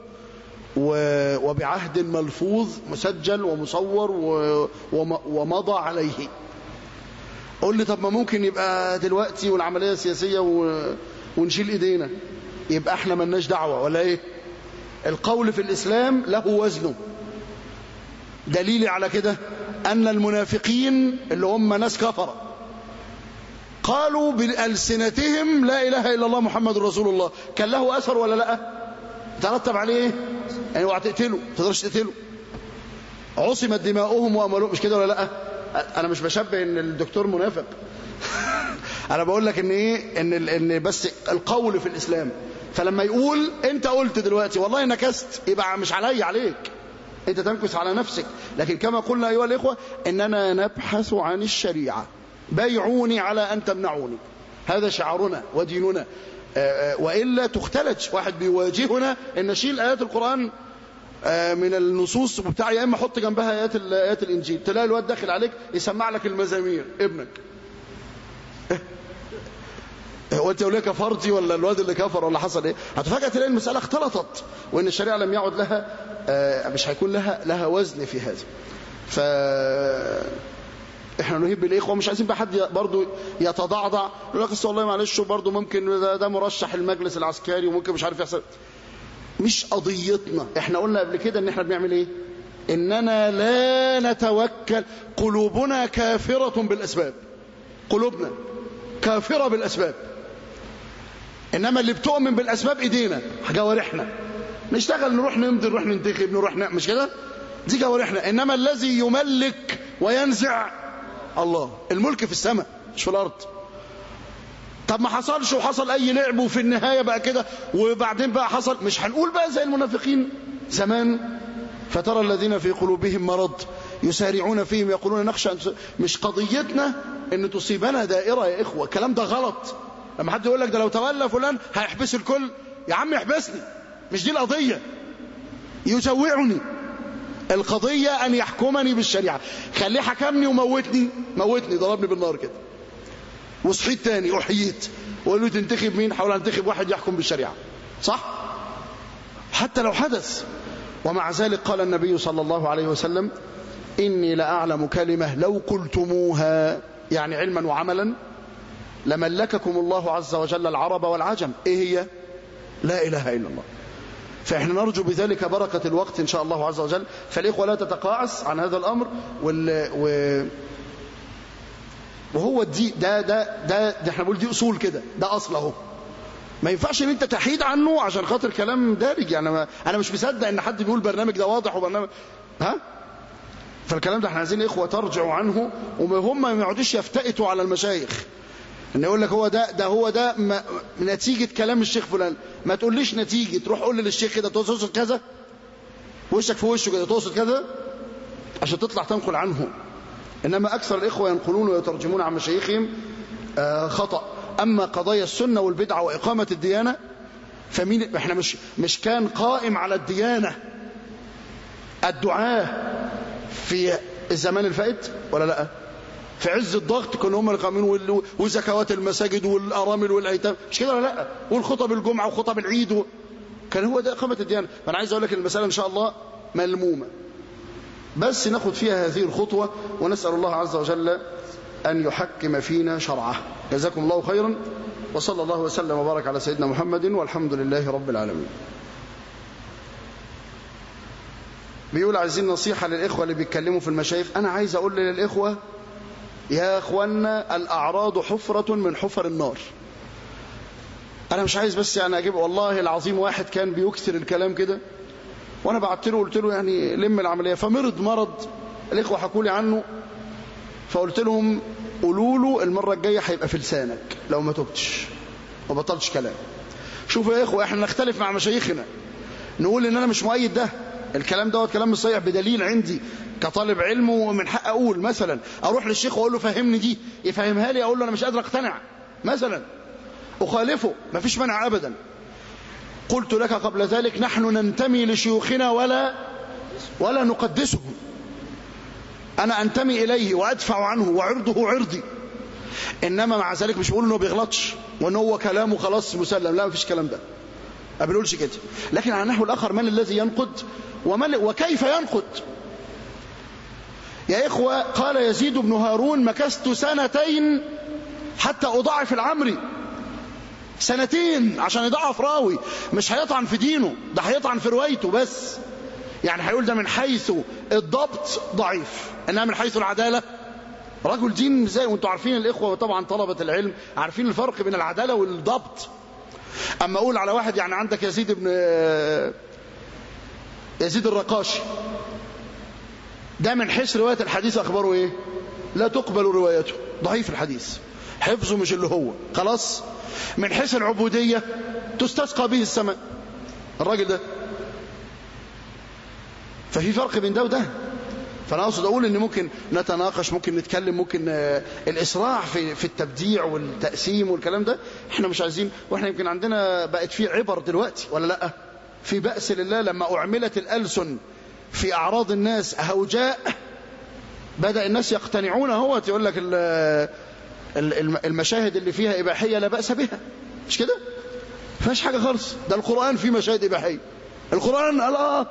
وبعهد ملفوظ مسجل ومصور ومضى عليه قول لي طب ما ممكن يبقى دلوقتي والعملية سياسية ونشيل إيدينا يبقى احنا ملناش دعوة ولا ايه القول في الإسلام له وزنه دليلي على كده أن المنافقين اللي هم ناس كفرة قالوا بألسنتهم لا إله إلا الله محمد رسول الله كان له أثر ولا لا ترتب عليه ايه يعني اوعى تقتله تقدرش تقتله عصمت دماؤهم وأموالهم مش كده ولا لا أنا مش بشبه إن الدكتور منافق أنا بقول لك إن إيه إن إن بس القول في الإسلام فلما يقول أنت قلت دلوقتي والله نكست يبقى مش علي عليك أنت تنكس على نفسك لكن كما قلنا أيها الإخوة إننا نبحث عن الشريعة بيعوني على أن تمنعوني هذا شعارنا وديننا وإلا تختلج واحد بيواجهنا أن نشيل آيات القرآن من النصوص بتاع يا إما حط جنبها آيات, آيات الإنجيل تلاقي الواد داخل عليك يسمع لك المزامير ابنك هو انت وليه كفرتي ولا الواد اللي كفر ولا حصل ايه هتفاجئ تلاقي المساله اختلطت وان الشريعه لم يعد لها مش هيكون لها لها وزن في هذا ف احنا نهيب الاخوه مش عايزين بقى حد برضه يتضعضع يقول لك اصل والله معلش برضه ممكن ده, ده مرشح المجلس العسكري وممكن مش عارف يحصل مش قضيتنا احنا قلنا قبل كده ان احنا بنعمل ايه اننا لا نتوكل قلوبنا كافره بالاسباب قلوبنا كافره بالاسباب انما اللي بتؤمن بالاسباب ايدينا جوارحنا نشتغل نروح نمضي نروح ننتخب نروح ن... مش كده دي جوارحنا انما الذي يملك وينزع الله الملك في السماء مش في الارض طب ما حصلش وحصل اي لعب وفي النهايه بقى كده وبعدين بقى حصل مش هنقول بقى زي المنافقين زمان فترى الذين في قلوبهم مرض يسارعون فيهم يقولون نخشى أن مش قضيتنا ان تصيبنا دائره يا اخوه الكلام ده غلط لما حد يقول لك ده لو تولى فلان هيحبس الكل يا عم يحبسني مش دي القضيه يجوعني القضيه ان يحكمني بالشريعه خليه حكمني وموتني موتني ضربني بالنار كده وصحيت تاني احييت وقال له تنتخب مين حاول انتخب واحد يحكم بالشريعه صح حتى لو حدث ومع ذلك قال النبي صلى الله عليه وسلم إني لأعلم كلمة لو قلتموها يعني علما وعملا لملككم الله عز وجل العرب والعجم إيه هي لا إله إلا الله فإحنا نرجو بذلك بركة الوقت إن شاء الله عز وجل فالإخوة لا تتقاعس عن هذا الأمر وال... و... وهو دي ده ده ده, ده احنا بنقول دي أصول كده ده أصل أهو ما ينفعش ان انت تحيد عنه عشان خاطر كلام دارج يعني ما انا مش مصدق ان حد بيقول برنامج ده واضح وبرنامج ها فالكلام ده احنا عايزين اخوه ترجعوا عنه وهم ما يقعدوش يفتئتوا على المشايخ ان يقول لك هو ده ده هو ده ما نتيجه كلام الشيخ فلان ما تقوليش نتيجه تروح قول للشيخ كده تقصد كذا وشك في وشه كده تقصد كذا عشان تطلع تنقل عنه انما اكثر الاخوه ينقلون ويترجمون عن مشايخهم آه خطأ أما قضايا السنة والبدعة وإقامة الديانة فمين احنا مش مش كان قائم على الديانة الدعاة في الزمان الفائت ولا لا في عز الضغط كانوا هم القائمين وزكوات المساجد والارامل والايتام مش كده ولا لا والخطب الجمعه وخطب العيد و... كان هو ده اقامه الديانه فانا عايز اقول لك المساله ان شاء الله ملمومه بس ناخد فيها هذه الخطوه ونسال الله عز وجل ان يحكم فينا شرعه جزاكم الله خيرا وصلى الله وسلم وبارك على سيدنا محمد والحمد لله رب العالمين بيقول عايزين نصيحة للإخوة اللي بيتكلموا في المشايخ أنا عايز أقول للإخوة يا أخوانا الأعراض حفرة من حفر النار أنا مش عايز بس يعني أجيب والله العظيم واحد كان بيكثر الكلام كده وأنا بعت له قلت له يعني لم العملية فمرض مرض الإخوة حكوا لي عنه فقلت لهم قولوا له المرة الجاية هيبقى في لسانك لو ما تبتش ما بطلتش كلام شوفوا يا إخوة إحنا نختلف مع مشايخنا نقول إن أنا مش مؤيد ده الكلام دوت كلام مش صحيح بدليل عندي كطالب علم ومن حق اقول مثلا اروح للشيخ واقول له فهمني دي يفهمها لي اقول له انا مش قادر اقتنع مثلا اخالفه ما فيش مانع ابدا قلت لك قبل ذلك نحن ننتمي لشيوخنا ولا ولا نقدسهم انا انتمي اليه وادفع عنه وعرضه عرضي انما مع ذلك مش بقول انه بيغلطش وان هو كلامه خلاص مسلم لا ما فيش الكلام ده ما بنقولش كده لكن على النحو الاخر من الذي ينقد ومن وكيف ينقد يا إخوة قال يزيد بن هارون مكثت سنتين حتى أضعف العمري سنتين عشان يضعف راوي مش هيطعن في دينه ده هيطعن في روايته بس يعني هيقول ده من حيث الضبط ضعيف انها من حيث العداله رجل دين ازاي وانتم عارفين الاخوه طبعا طلبه العلم عارفين الفرق بين العداله والضبط اما اقول على واحد يعني عندك يزيد بن يزيد الرقاشي ده من حيث روايه الحديث اخباره ايه لا تقبل روايته ضعيف الحديث حفظه مش اللي هو خلاص من حيث العبوديه تستسقى به السماء الراجل ده ففي فرق بين ده وده فانا اقصد اقول ان ممكن نتناقش ممكن نتكلم ممكن الاسراع في في التبديع والتقسيم والكلام ده احنا مش عايزين واحنا يمكن عندنا بقت في عبر دلوقتي ولا لا في بأس لله لما اعملت الالسن في اعراض الناس هوجاء بدا الناس يقتنعون هو يقول لك المشاهد اللي فيها اباحيه لا باس بها مش كده فيهاش حاجه خالص ده القران فيه مشاهد اباحيه القران قال اه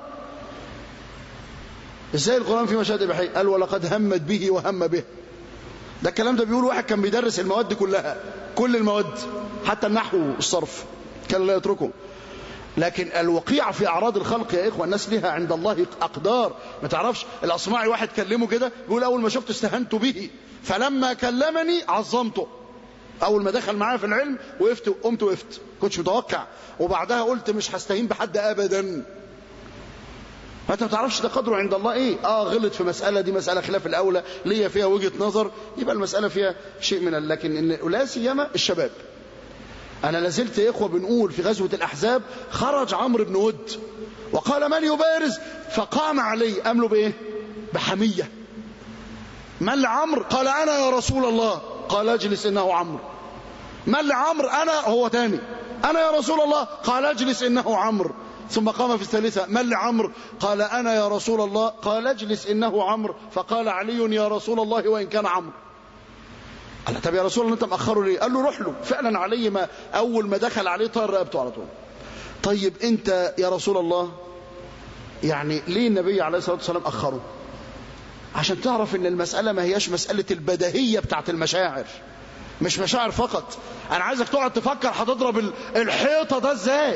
ازاي القرآن فيه مشاهد إباحية قال ولقد همت به وهم به ده الكلام ده بيقول واحد كان بيدرس المواد كلها كل المواد حتى النحو والصرف كان لا يتركه لكن الوقيع في أعراض الخلق يا إخوة الناس لها عند الله أقدار ما تعرفش الأصماعي واحد كلمه كده بيقول أول ما شفته استهنت به فلما كلمني عظمته أول ما دخل معايا في العلم وقفت قمت وقفت كنتش متوقع وبعدها قلت مش هستهين بحد أبدا فانت ما تعرفش ده قدره عند الله ايه اه غلط في مساله دي مساله خلاف الاولى ليا فيها وجهه نظر يبقى المساله فيها شيء من لكن إن لا سيما الشباب انا لازلت يا اخوه بنقول في غزوه الاحزاب خرج عمرو بن ود وقال من يبارز فقام علي امله بايه بحميه من لعمرو قال انا يا رسول الله قال اجلس انه عمرو من لعمرو انا هو تاني انا يا رسول الله قال اجلس انه عمرو ثم قام في الثالثة من لعمر قال أنا يا رسول الله قال اجلس إنه عمرو فقال علي يا رسول الله وإن كان عمرو قال طب يا رسول الله أنت مأخره ليه قال له روح له فعلا علي ما أول ما دخل عليه طار رقبته على طول طيب أنت يا رسول الله يعني ليه النبي عليه الصلاة والسلام أخره عشان تعرف ان المسألة ما هياش مسألة البدهية بتاعت المشاعر مش مشاعر فقط انا عايزك تقعد تفكر هتضرب الحيطة ده ازاي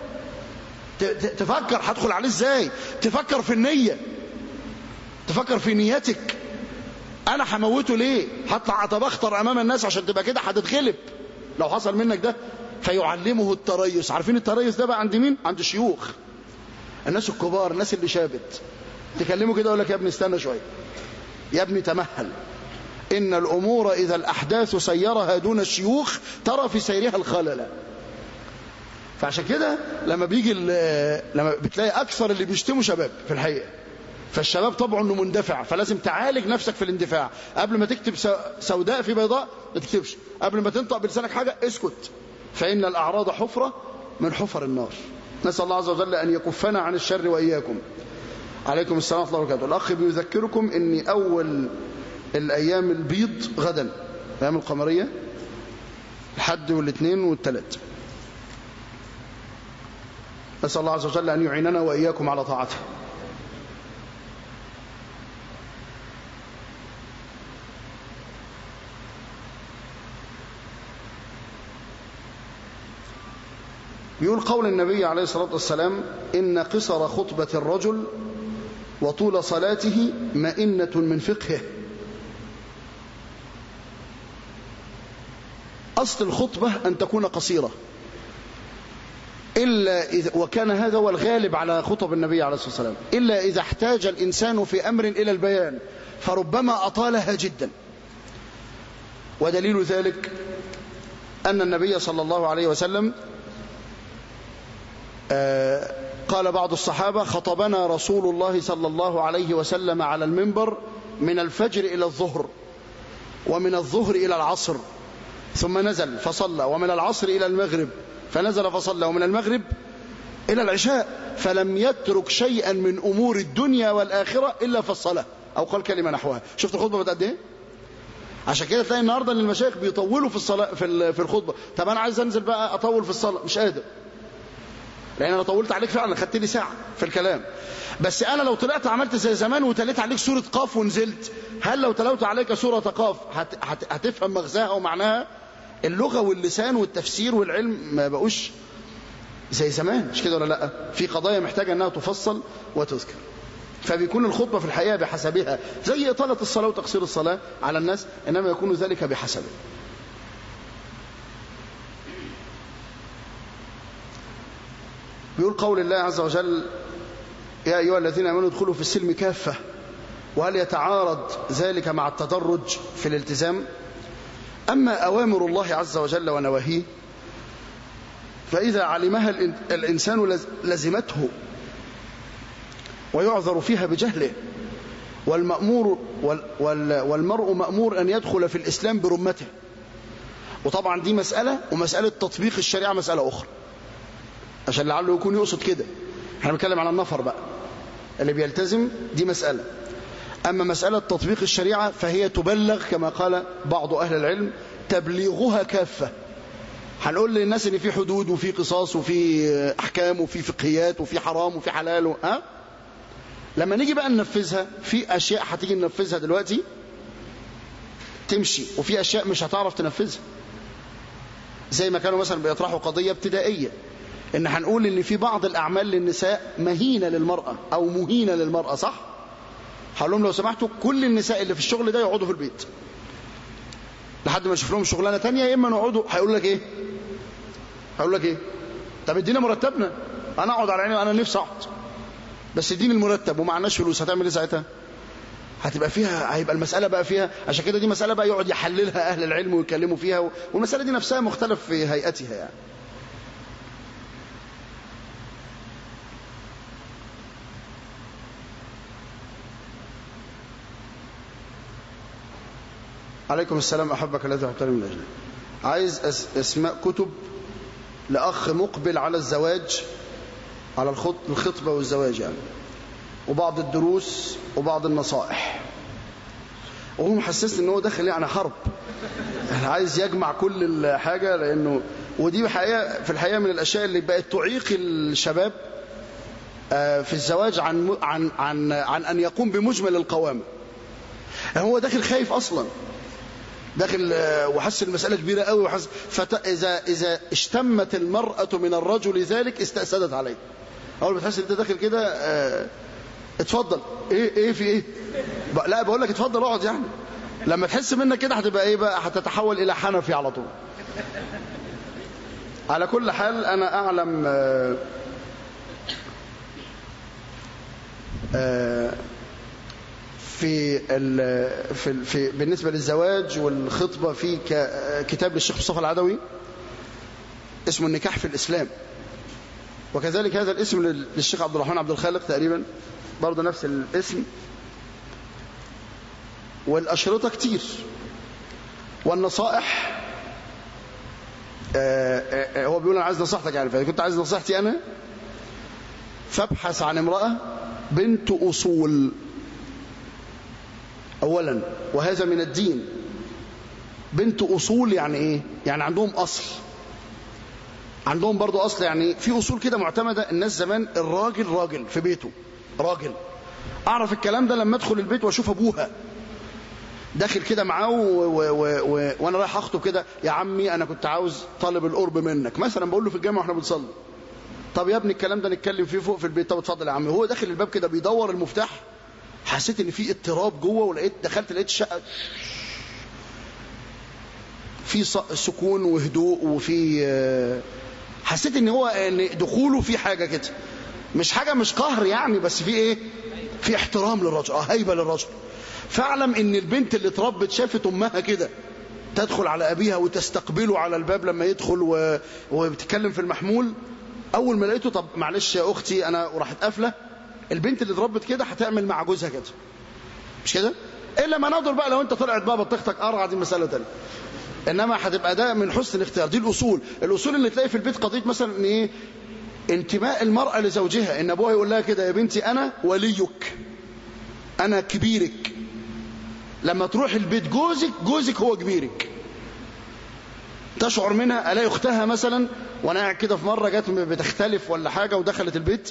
تفكر هدخل عليه ازاي تفكر في النية تفكر في نيتك انا هموته ليه هطلع اتبختر امام الناس عشان تبقى كده هتتغلب لو حصل منك ده فيعلمه التريث عارفين التريث ده بقى عند مين عند الشيوخ الناس الكبار الناس اللي شابت تكلمه كده يقول لك يا ابني استنى شويه يا ابني تمهل ان الامور اذا الاحداث سيرها دون الشيوخ ترى في سيرها الخلل فعشان كده لما بيجي لما بتلاقي اكثر اللي بيشتموا شباب في الحقيقه فالشباب طبعه انه مندفع فلازم تعالج نفسك في الاندفاع قبل ما تكتب سوداء في بيضاء ما تكتبش قبل ما تنطق بلسانك حاجه اسكت فان الاعراض حفره من حفر النار نسال الله عز وجل ان يكفنا عن الشر واياكم عليكم السلام ورحمة الله وبركاته الأخ بيذكركم أن أول الأيام البيض غدا الأيام القمرية الحد والاثنين والثلاث نسأل الله عز وجل أن يعيننا وإياكم على طاعته يقول قول النبي عليه الصلاة والسلام إن قصر خطبة الرجل وطول صلاته مئنة من فقهه أصل الخطبة أن تكون قصيرة إلا إذا وكان هذا هو الغالب على خطب النبي عليه الصلاة والسلام إلا إذا احتاج الإنسان في أمر إلى البيان فربما أطالها جدا ودليل ذلك أن النبي صلى الله عليه وسلم قال بعض الصحابة خطبنا رسول الله صلى الله عليه وسلم على المنبر من الفجر إلى الظهر ومن الظهر إلى العصر ثم نزل فصلى ومن العصر إلى المغرب فنزل فصلى ومن المغرب إلى العشاء فلم يترك شيئا من أمور الدنيا والآخرة إلا في الصلاة أو قال كلمة نحوها شفت الخطبة بتقد إيه عشان كده تلاقي النهارده ان المشايخ بيطولوا في الصلاه في في الخطبه طب انا عايز انزل بقى اطول في الصلاه مش قادر لان انا طولت عليك فعلا خدت لي ساعه في الكلام بس انا لو طلعت عملت زي زمان وتليت عليك سوره قاف ونزلت هل لو تلوت عليك سوره قاف هت... هت... هتفهم مغزاها ومعناها اللغه واللسان والتفسير والعلم ما بقوش زي زمان مش كده ولا لا في قضايا محتاجه انها تفصل وتذكر فبيكون الخطبه في الحقيقه بحسبها زي اطاله الصلاه وتقصير الصلاه على الناس انما يكون ذلك بحسبه بيقول قول الله عز وجل يا أيها الذين آمنوا ادخلوا في السلم كافة وهل يتعارض ذلك مع التدرج في الالتزام أما أوامر الله عز وجل ونواهيه فإذا علمها الإنسان لزمته ويعذر فيها بجهله والمأمور والمرء مأمور أن يدخل في الإسلام برمته وطبعا دي مسألة ومسألة تطبيق الشريعة مسألة أخرى عشان لعله يكون يقصد كده احنا بنتكلم على النفر بقى اللي بيلتزم دي مسألة أما مسألة تطبيق الشريعة فهي تبلغ كما قال بعض أهل العلم تبليغها كافة هنقول للناس ان في حدود وفي قصاص وفي احكام وفي فقهيات وفي حرام وفي حلال و... ها لما نيجي بقى ننفذها في اشياء هتيجي ننفذها دلوقتي تمشي وفي اشياء مش هتعرف تنفذها زي ما كانوا مثلا بيطرحوا قضيه ابتدائيه ان هنقول ان في بعض الاعمال للنساء مهينه للمراه او مهينه للمراه صح هقول لهم لو سمحتوا كل النساء اللي في الشغل ده يقعدوا في البيت لحد ما نشوف لهم شغلانه ثانيه يا اما نقعدوا هيقول لك ايه هيقول لك ايه طب ادينا مرتبنا انا اقعد على عيني وانا نفسي اقعد بس اديني المرتب ومعناش فلوس هتعمل ايه ساعتها هتبقى فيها هيبقى المساله بقى فيها عشان كده دي مساله بقى يقعد يحللها اهل العلم ويتكلموا فيها والمساله دي نفسها مختلف في هيئتها يعني عليكم السلام أحبك الذي أحبتني من أجله عايز اسماء كتب لأخ مقبل على الزواج على الخطبة والزواج يعني وبعض الدروس وبعض النصائح وهو محسسني ان هو داخل يعني حرب يعني عايز يجمع كل الحاجة لأنه ودي حقيقة في الحقيقة من الأشياء اللي بقت تعيق الشباب في الزواج عن عن عن عن أن يقوم بمجمل القوامة هو داخل خايف أصلا داخل وحس المسألة كبيرة قوي وحس فإذا إذا اشتمت المرأة من الرجل ذلك استأسدت عليه أول ما تحس أنت داخل كده اه اتفضل إيه إيه في إيه لا بقول لك اتفضل اقعد يعني لما تحس منك كده هتبقى إيه بقى هتتحول إلى حنفي على طول على كل حال أنا أعلم اه اه في في في بالنسبه للزواج والخطبه في كتاب للشيخ مصطفى العدوي اسمه النكاح في الاسلام وكذلك هذا الاسم للشيخ عبد الرحمن عبد الخالق تقريبا برضه نفس الاسم والاشرطه كتير والنصائح هو بيقول انا عايز نصيحتك يعني فاذا كنت عايز نصيحتي انا فابحث عن امراه بنت أصول أولا وهذا من الدين بنت أصول يعني إيه يعني عندهم أصل عندهم برضو أصل يعني في أصول كده معتمدة الناس زمان الراجل راجل في بيته راجل أعرف الكلام ده لما أدخل البيت وأشوف أبوها داخل كده معاه و... و... و... وانا رايح اخطب كده يا عمي انا كنت عاوز طالب القرب منك مثلا بقول له في الجامعه واحنا بنصلي طب يا ابني الكلام ده نتكلم فيه فوق في البيت طب اتفضل يا عمي هو داخل الباب كده بيدور المفتاح حسيت ان في اضطراب جوه ولقيت دخلت لقيت الشقه في سكون وهدوء وفي حسيت ان هو ان دخوله في حاجه كده مش حاجه مش قهر يعني بس في ايه في احترام للرجل اه هيبه للرجل فاعلم ان البنت اللي اتربت شافت امها كده تدخل على ابيها وتستقبله على الباب لما يدخل و... وبتتكلم في المحمول اول ما لقيته طب معلش يا اختي انا وراحت قافله البنت اللي اتربت كده هتعمل مع جوزها كده مش كده الا ما نظر بقى لو انت طلعت بقى بطيختك قرعه دي مساله ثانيه انما هتبقى ده من حسن الاختيار دي الاصول الاصول اللي تلاقي في البيت قضيه مثلا ان ايه انتماء المراه لزوجها ان ابوها يقول لها كده يا بنتي انا وليك انا كبيرك لما تروح البيت جوزك جوزك هو كبيرك تشعر منها الاقي اختها مثلا وانا قاعد كده في مره جت بتختلف ولا حاجه ودخلت البيت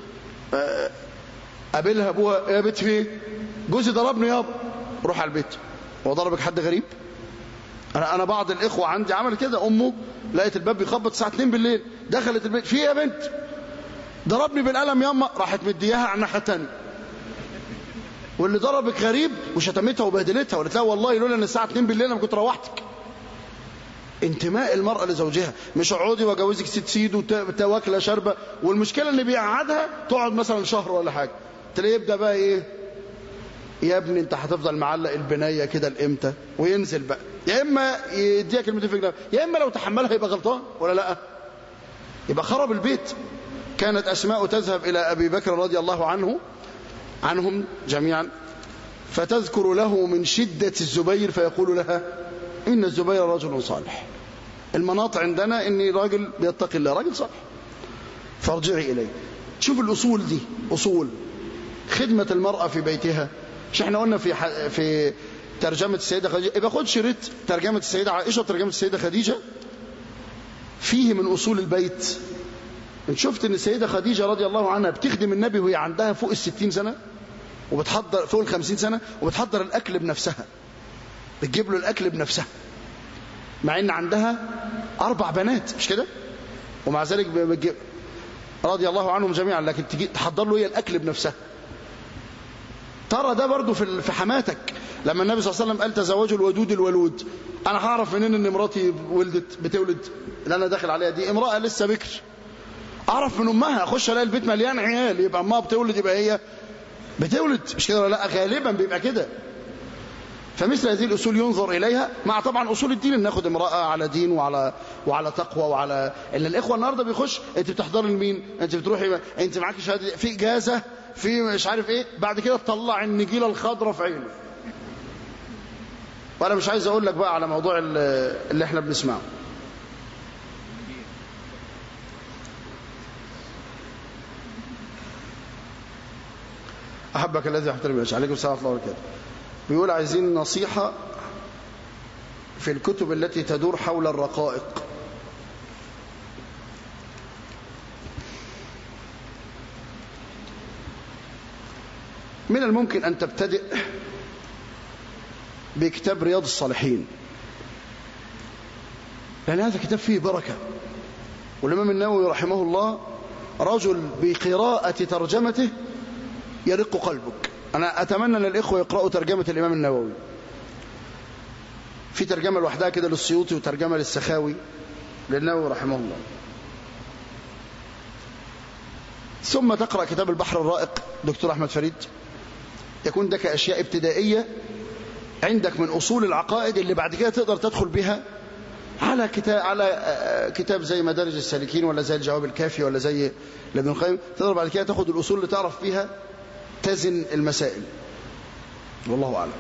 قابلها ابوها يا بنت في جوزي ضربني يابا روح على البيت هو ضربك حد غريب انا انا بعض الاخوه عندي عمل كده امه لقيت الباب بيخبط الساعه 2 بالليل دخلت البيت في يا بنت ضربني بالقلم ياما راحت مدياها على الناحيه الثانيه واللي ضربك غريب وشتمتها وبهدلتها وقالت لها والله لولا ان الساعه 2 بالليل انا كنت روحتك انتماء المرأة لزوجها مش اقعدي واجوزك ست سيد وتواكله شاربه والمشكله ان بيقعدها تقعد مثلا شهر ولا حاجه تلاقيه يبدا بقى ايه يا ابني انت هتفضل معلق البنايه كده لامتى وينزل بقى يا اما يديها كلمتين في جنب يا اما لو تحملها يبقى غلطان ولا لا يبقى خرب البيت كانت اسماء تذهب الى ابي بكر رضي الله عنه عنهم جميعا فتذكر له من شدة الزبير فيقول لها إن الزبير رجل صالح المناط عندنا إني راجل بيتقي الله راجل صالح فارجعي إليه شوف الأصول دي أصول خدمة المرأة في بيتها مش احنا قلنا في ح... في ترجمة السيدة خديجة يبقى خد شريط ترجمة السيدة عائشة وترجمة السيدة خديجة فيه من أصول البيت انت شفت ان السيدة خديجة رضي الله عنها بتخدم النبي وهي عندها فوق الستين سنة وبتحضر فوق الخمسين سنة وبتحضر الأكل بنفسها بتجيب له الأكل بنفسها مع ان عندها أربع بنات مش كده ومع ذلك بتجيب رضي الله عنهم جميعا لكن تجي تحضر له هي الأكل بنفسها ترى ده برضو في في حماتك لما النبي صلى الله عليه وسلم قال تزوجوا الودود الولود انا هعرف منين ان مراتي ولدت بتولد اللي انا داخل عليها دي امراه لسه بكر اعرف من امها اخش الاقي البيت مليان عيال يبقى امها بتولد يبقى هي بتولد مش كده ولا لا غالبا بيبقى كده فمثل هذه الاصول ينظر اليها مع طبعا اصول الدين ان ناخد امراه على دين وعلى وعلى تقوى وعلى ان الاخوه النهارده بيخش انت بتحضري لمين انت بتروحي انت معاكي شهاده في اجازه في مش عارف ايه بعد كده تطلع النجيله الخضراء في عينه وانا مش عايز اقول لك بقى على موضوع اللي احنا بنسمعه أحبك الذي أحترم الأجل عليكم السلام ورحمة الله وبركاته بيقول عايزين نصيحة في الكتب التي تدور حول الرقائق من الممكن أن تبتدئ بكتاب رياض الصالحين لأن هذا كتاب فيه بركة والإمام النووي رحمه الله رجل بقراءة ترجمته يرق قلبك أنا أتمنى أن الإخوة يقرأوا ترجمة الإمام النووي في ترجمة لوحدها كده للسيوطي وترجمة للسخاوي للنووي رحمه الله ثم تقرأ كتاب البحر الرائق دكتور أحمد فريد يكون ده كأشياء ابتدائية عندك من أصول العقائد اللي بعد كده تقدر تدخل بها على كتاب على كتاب زي مدارج السالكين ولا زي الجواب الكافي ولا زي لابن القيم تقدر بعد كده تاخد الأصول اللي تعرف فيها تزن المسائل والله أعلم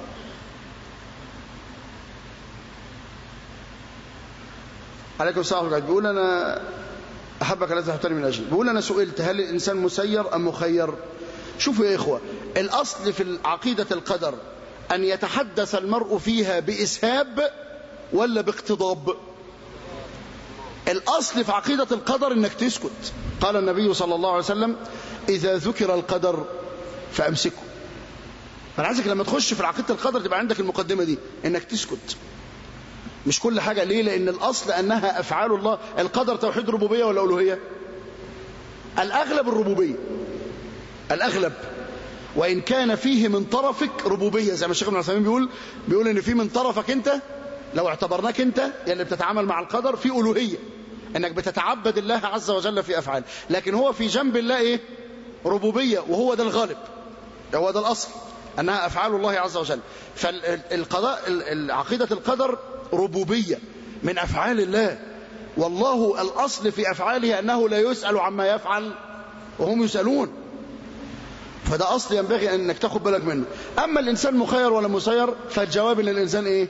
عليكم السلام ورحمة الله بيقول أنا أحبك الذي تحترم من أجل بيقول أنا سئلت هل الإنسان مسير أم مخير شوفوا يا إخوة الأصل في عقيدة القدر أن يتحدث المرء فيها بإسهاب ولا باقتضاب الأصل في عقيدة القدر أنك تسكت قال النبي صلى الله عليه وسلم إذا ذكر القدر فأمسكه أنا عايزك لما تخش في عقيدة القدر تبقى عندك المقدمة دي أنك تسكت مش كل حاجة ليه لأن الأصل أنها أفعال الله القدر توحيد ربوبية ولا ألوهية الأغلب الربوبية الأغلب وإن كان فيه من طرفك ربوبية زي ما الشيخ ابن عثيمين بيقول بيقول إن في من طرفك أنت لو اعتبرناك أنت اللي يعني بتتعامل مع القدر في ألوهية إنك بتتعبد الله عز وجل في أفعال لكن هو في جنب الله إيه ربوبية وهو ده الغالب هو ده الأصل أنها أفعال الله عز وجل فالقضاء عقيدة القدر ربوبية من أفعال الله والله الأصل في أفعاله أنه لا يسأل عما يفعل وهم يسألون فده أصل ينبغي أنك تاخد بالك منه أما الإنسان مخير ولا مسير فالجواب أن الإنسان إيه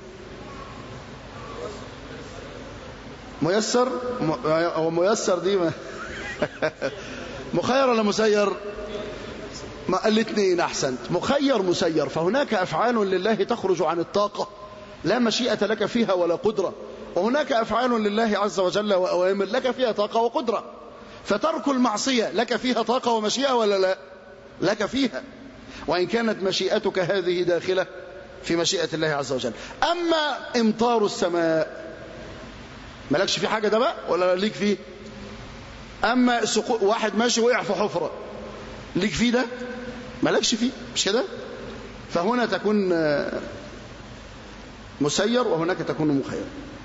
ميسر هو ميسر دي ما مخير ولا مسير ما الاثنين أحسنت مخير مسير فهناك أفعال لله تخرج عن الطاقة لا مشيئة لك فيها ولا قدرة وهناك أفعال لله عز وجل وأوامر لك فيها طاقة وقدرة فترك المعصية لك فيها طاقة ومشيئة ولا لا لك فيها وإن كانت مشيئتك هذه داخلة في مشيئة الله عز وجل أما امطار السماء مالكش في حاجة ده بقى ولا ليك فيه أما سقو... واحد ماشي وقع في حفرة ليك فيه ده مالكش فيه مش كده فهنا تكون مسير وهناك تكون مخير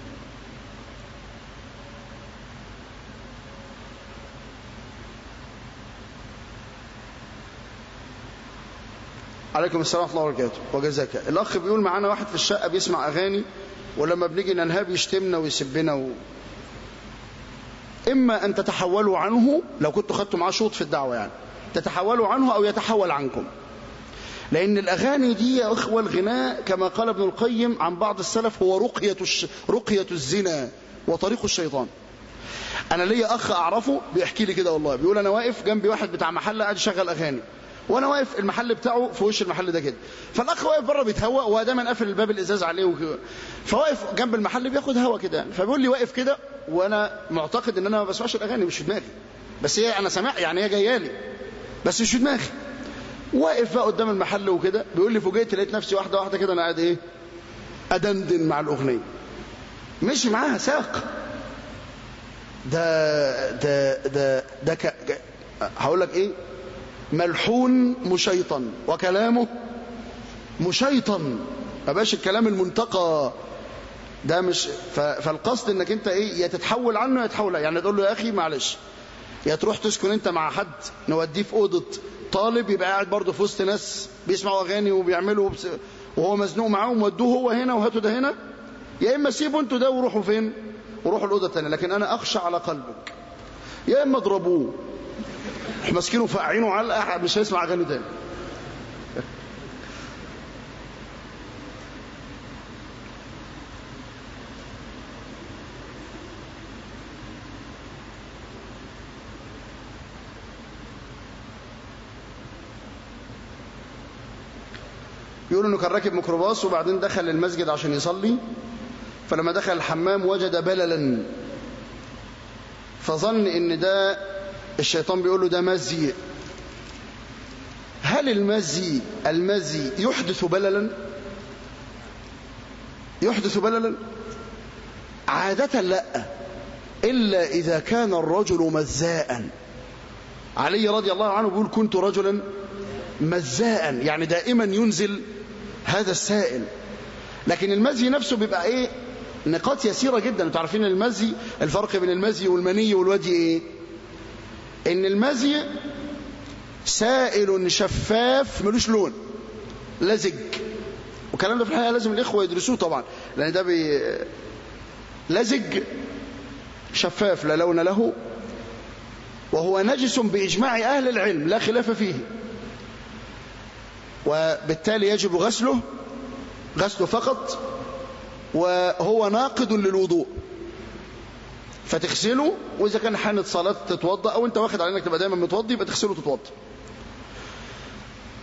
عليكم السلام ورحمة الله وبركاته وجزاك الأخ بيقول معانا واحد في الشقة بيسمع أغاني ولما بنيجي ننهاب يشتمنا ويسبنا و... إما أن تتحولوا عنه لو كنتوا خدتوا معاه شوط في الدعوة يعني تتحولوا عنه أو يتحول عنكم لأن الأغاني دي يا أخوة الغناء كما قال ابن القيم عن بعض السلف هو رقية, الش... رقية الزنا وطريق الشيطان أنا ليا أخ أعرفه بيحكي لي كده والله بيقول أنا واقف جنبي واحد بتاع محل قاعد يشغل أغاني وانا واقف المحل بتاعه في وش المحل ده كده فالاخ واقف بره بيتهوى وهو دايما قافل الباب الازاز عليه وكده فواقف جنب المحل بياخد هوا كده فبيقول لي واقف كده وانا معتقد ان انا ما بسمعش الاغاني مش في دماغي بس هي انا سامع يعني هي جايه لي بس مش في دماغي واقف بقى قدام المحل وكده بيقول لي فوجئت لقيت نفسي واحده واحده كده انا قاعد ايه ادندن مع الاغنيه مشي معاها ساق ده ده ده ده ك... هقول لك ايه ملحون مشيطن وكلامه مشيطن ما بقاش الكلام المنتقى ده مش ف... فالقصد انك انت ايه يا تتحول عنه يا تتحول يعني تقول له يا اخي معلش يا تروح تسكن انت مع حد نوديه في اوضه طالب يبقى قاعد برضه في وسط ناس بيسمعوا اغاني وبيعملوا بس... وهو مزنوق معاهم ودوه هو هنا وهاتوا ده هنا يا اما سيبوا انتوا ده وروحوا فين وروحوا الاوضه الثانيه لكن انا اخشى على قلبك يا اما اضربوه ماسكينه فاقعينه علقه مش هيسمع اغاني تاني يقول انه كان راكب ميكروباص وبعدين دخل المسجد عشان يصلي فلما دخل الحمام وجد بللا فظن ان ده الشيطان بيقول له ده مزي هل المزي المزي يحدث بللا يحدث بللا عادة لا إلا إذا كان الرجل مزاء علي رضي الله عنه بيقول كنت رجلا مزاء يعني دائما ينزل هذا السائل لكن المزي نفسه بيبقى ايه نقاط يسيرة جدا انتوا عارفين المزي الفرق بين المزي والمني والودي ايه ان المزي سائل شفاف ملوش لون لزج والكلام ده في الحقيقة لازم الإخوة يدرسوه طبعا لأن ده بي لزج شفاف لا لون له وهو نجس بإجماع أهل العلم لا خلاف فيه وبالتالي يجب غسله غسله فقط وهو ناقض للوضوء فتغسله وإذا كان حانت صلاة تتوضأ أو أنت واخد على أنك تبقى دايما متوضي يبقى تغسله وتتوضأ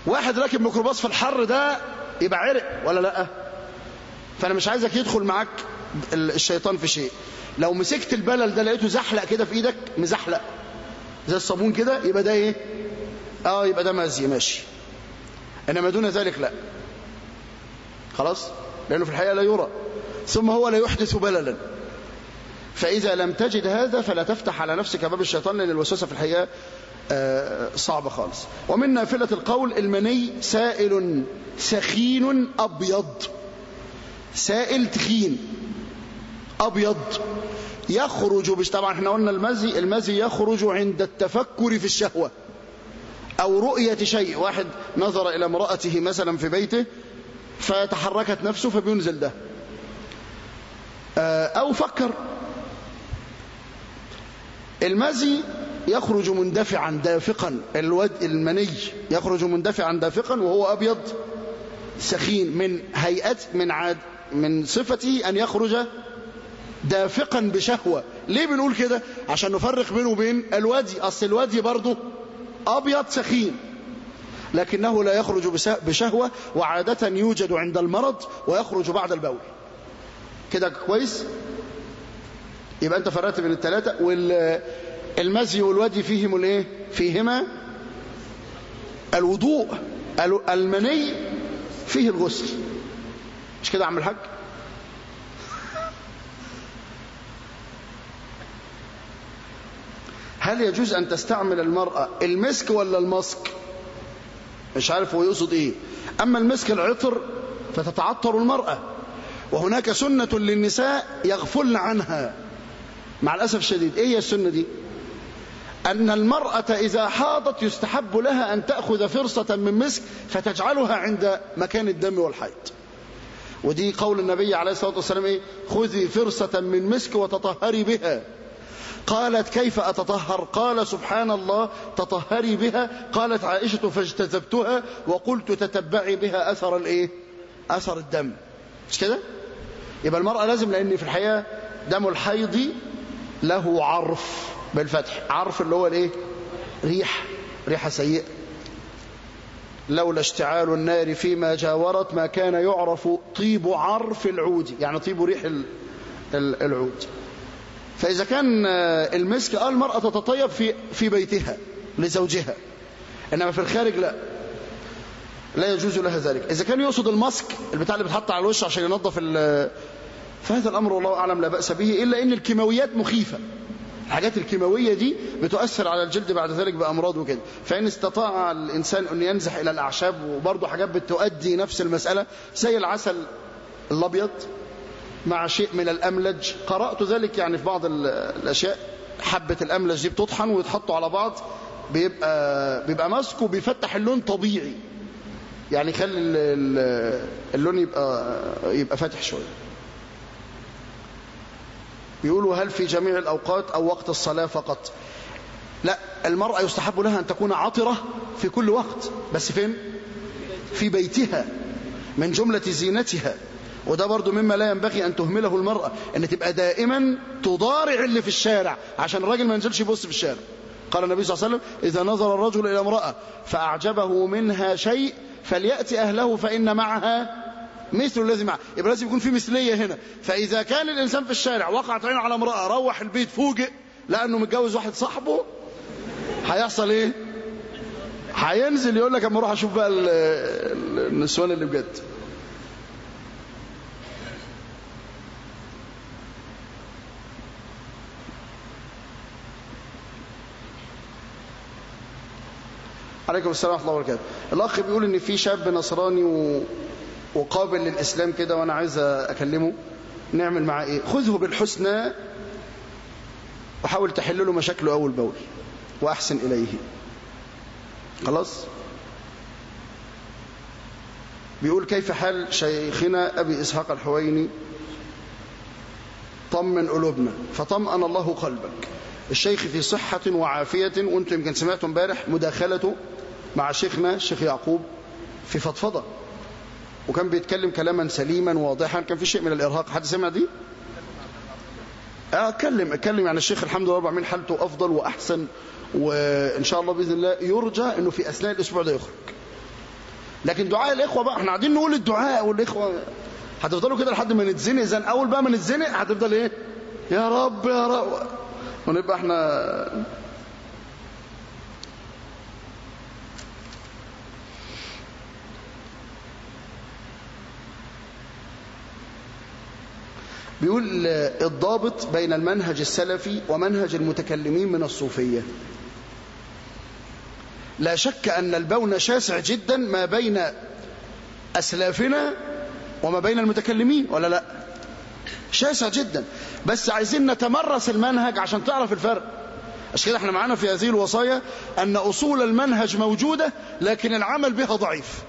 واحد راكب ميكروباص في الحر ده يبقى عرق ولا لا فانا مش عايزك يدخل معاك الشيطان في شيء لو مسكت البلل ده لقيته زحلق كده في ايدك مزحلق زي الصابون كده يبقى ده ايه اه يبقى ده مزي ماشي انما دون ذلك لا خلاص لانه في الحقيقه لا يرى ثم هو لا يحدث بللا فاذا لم تجد هذا فلا تفتح على نفسك باب الشيطان لان الوسوسه في الحقيقه آه صعبه خالص ومن نافله القول المني سائل سخين ابيض سائل تخين ابيض يخرج بش طبعا احنا قلنا المزي المزي يخرج عند التفكر في الشهوه او رؤيه شيء واحد نظر الى امراته مثلا في بيته فتحركت نفسه فبينزل ده او فكر المزي يخرج مندفعا دافقا الود المني يخرج مندفعا دافقا وهو ابيض سخين من هيئه من عاد من صفته ان يخرج دافقا بشهوة ليه بنقول كده عشان نفرق بينه وبين الودي أصل الودي برضه أبيض سخين لكنه لا يخرج بشهوة وعادة يوجد عند المرض ويخرج بعد البول كده كويس يبقى أنت فرقت بين الثلاثة والمزي والودي فيهم الايه فيهما الوضوء المني فيه الغسل مش كده يا عم الحاج هل يجوز أن تستعمل المرأة المسك ولا المسك مش عارف هو يقصد إيه أما المسك العطر فتتعطر المرأة وهناك سنة للنساء يغفلن عنها مع الأسف الشديد إيه هي السنة دي أن المرأة إذا حاضت يستحب لها أن تأخذ فرصة من مسك فتجعلها عند مكان الدم والحيض ودي قول النبي عليه الصلاة والسلام إيه؟ خذي فرصة من مسك وتطهري بها قالت كيف أتطهر قال سبحان الله تطهري بها قالت عائشة فاجتذبتها وقلت تتبعي بها أثر الإيه أثر الدم مش كده يبقى المرأة لازم لأن في الحقيقة دم الحيض له عرف بالفتح عرف اللي هو الايه ريح ريحة سيئة لولا اشتعال النار فيما جاورت ما كان يعرف طيب عرف العود يعني طيب ريح العود فإذا كان المسك قال المرأة تتطيب في في بيتها لزوجها إنما في الخارج لا لا يجوز لها ذلك إذا كان يقصد الماسك البتاع اللي بتحط على الوش عشان ينظف فهذا الأمر والله أعلم لا بأس به إلا إن الكيماويات مخيفة الحاجات الكيماوية دي بتؤثر على الجلد بعد ذلك بأمراض وكده فإن استطاع الإنسان أن ينزح إلى الأعشاب وبرضه حاجات بتؤدي نفس المسألة زي العسل الأبيض مع شيء من الأملج قرأت ذلك يعني في بعض الأشياء حبة الأملج دي بتطحن ويتحطوا على بعض بيبقى بيبقى ماسك وبيفتح اللون طبيعي يعني يخلي اللون يبقى يبقى فاتح شويه بيقولوا هل في جميع الأوقات أو وقت الصلاة فقط لا المرأة يستحب لها أن تكون عطرة في كل وقت بس فين في بيتها من جملة زينتها وده برضو مما لا ينبغي أن تهمله المرأة أن تبقى دائما تضارع اللي في الشارع عشان الراجل ما ينزلش يبص في الشارع قال النبي صلى الله عليه وسلم إذا نظر الرجل إلى امرأة فأعجبه منها شيء فليأتي أهله فإن معها مثل الذي معه يبقى لازم يكون في مثلية هنا فإذا كان الإنسان في الشارع وقعت عينه على امرأة روح البيت فوجئ لأنه متجوز واحد صاحبه هيحصل إيه هينزل يقول لك اما اروح اشوف بقى النسوان اللي بجد عليكم السلام ورحمه الله وبركاته الاخ بيقول ان في شاب نصراني و... وقابل للإسلام كده وأنا عايز أكلمه نعمل معاه إيه خذه بالحسنى وحاول تحل له مشاكله أول بول وأحسن إليه خلاص بيقول كيف حال شيخنا أبي إسحاق الحويني طمن قلوبنا فطمأن الله قلبك الشيخ في صحة وعافية وانتم يمكن سمعتم امبارح مداخلته مع شيخنا الشيخ يعقوب في فضفضة وكان بيتكلم كلاما سليما واضحا كان في شيء من الإرهاق حد سمع دي اتكلم اتكلم يعني الشيخ الحمد لله رب العالمين حالته أفضل وأحسن وإن شاء الله بإذن الله يرجى أنه في أثناء الأسبوع ده يخرج لكن دعاء الإخوة بقى احنا قاعدين نقول الدعاء والإخوة هتفضلوا كده لحد ما نتزنق زن أول بقى ما نتزنق هتفضل إيه يا رب يا رب ونبقى احنا بيقول الضابط بين المنهج السلفي ومنهج المتكلمين من الصوفية لا شك أن البون شاسع جدا ما بين أسلافنا وما بين المتكلمين ولا لا شاسع جدا بس عايزين نتمرس المنهج عشان تعرف الفرق عشان كده احنا معانا في هذه الوصايا أن أصول المنهج موجودة لكن العمل بها ضعيف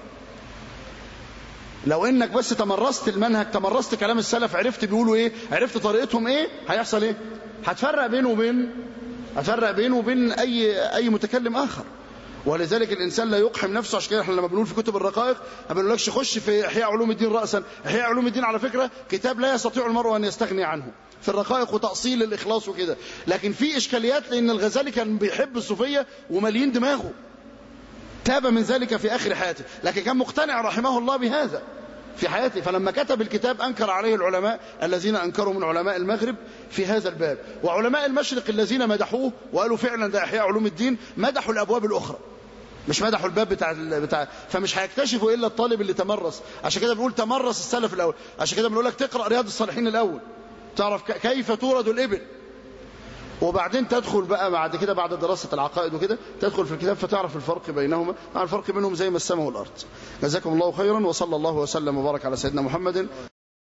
لو انك بس تمرست المنهج تمرست كلام السلف عرفت بيقولوا ايه عرفت طريقتهم ايه هيحصل ايه هتفرق بينه وبين هتفرق بينه وبين اي اي متكلم اخر ولذلك الانسان لا يقحم نفسه عشان كده احنا لما بنقول في كتب الرقائق ما بنقولكش خش في احياء علوم الدين راسا احياء علوم الدين على فكره كتاب لا يستطيع المرء ان يستغني عنه في الرقائق وتاصيل الاخلاص وكده لكن في اشكاليات لان الغزالي كان بيحب الصوفيه ومليين دماغه تاب من ذلك في آخر حياته لكن كان مقتنع رحمه الله بهذا في حياته فلما كتب الكتاب أنكر عليه العلماء الذين أنكروا من علماء المغرب في هذا الباب وعلماء المشرق الذين مدحوه وقالوا فعلا ده إحياء علوم الدين مدحوا الأبواب الأخرى مش مدحوا الباب بتاع بتاع فمش هيكتشفوا الا الطالب اللي تمرس عشان كده بنقول تمرس السلف الاول عشان كده بنقول لك تقرا رياض الصالحين الاول تعرف كيف تورد الابل وبعدين تدخل بقى بعد كده بعد دراسة العقائد وكده تدخل في الكتاب فتعرف الفرق بينهما مع الفرق بينهم زي ما السماء والأرض جزاكم الله خيرا وصلى الله وسلم وبارك على سيدنا محمد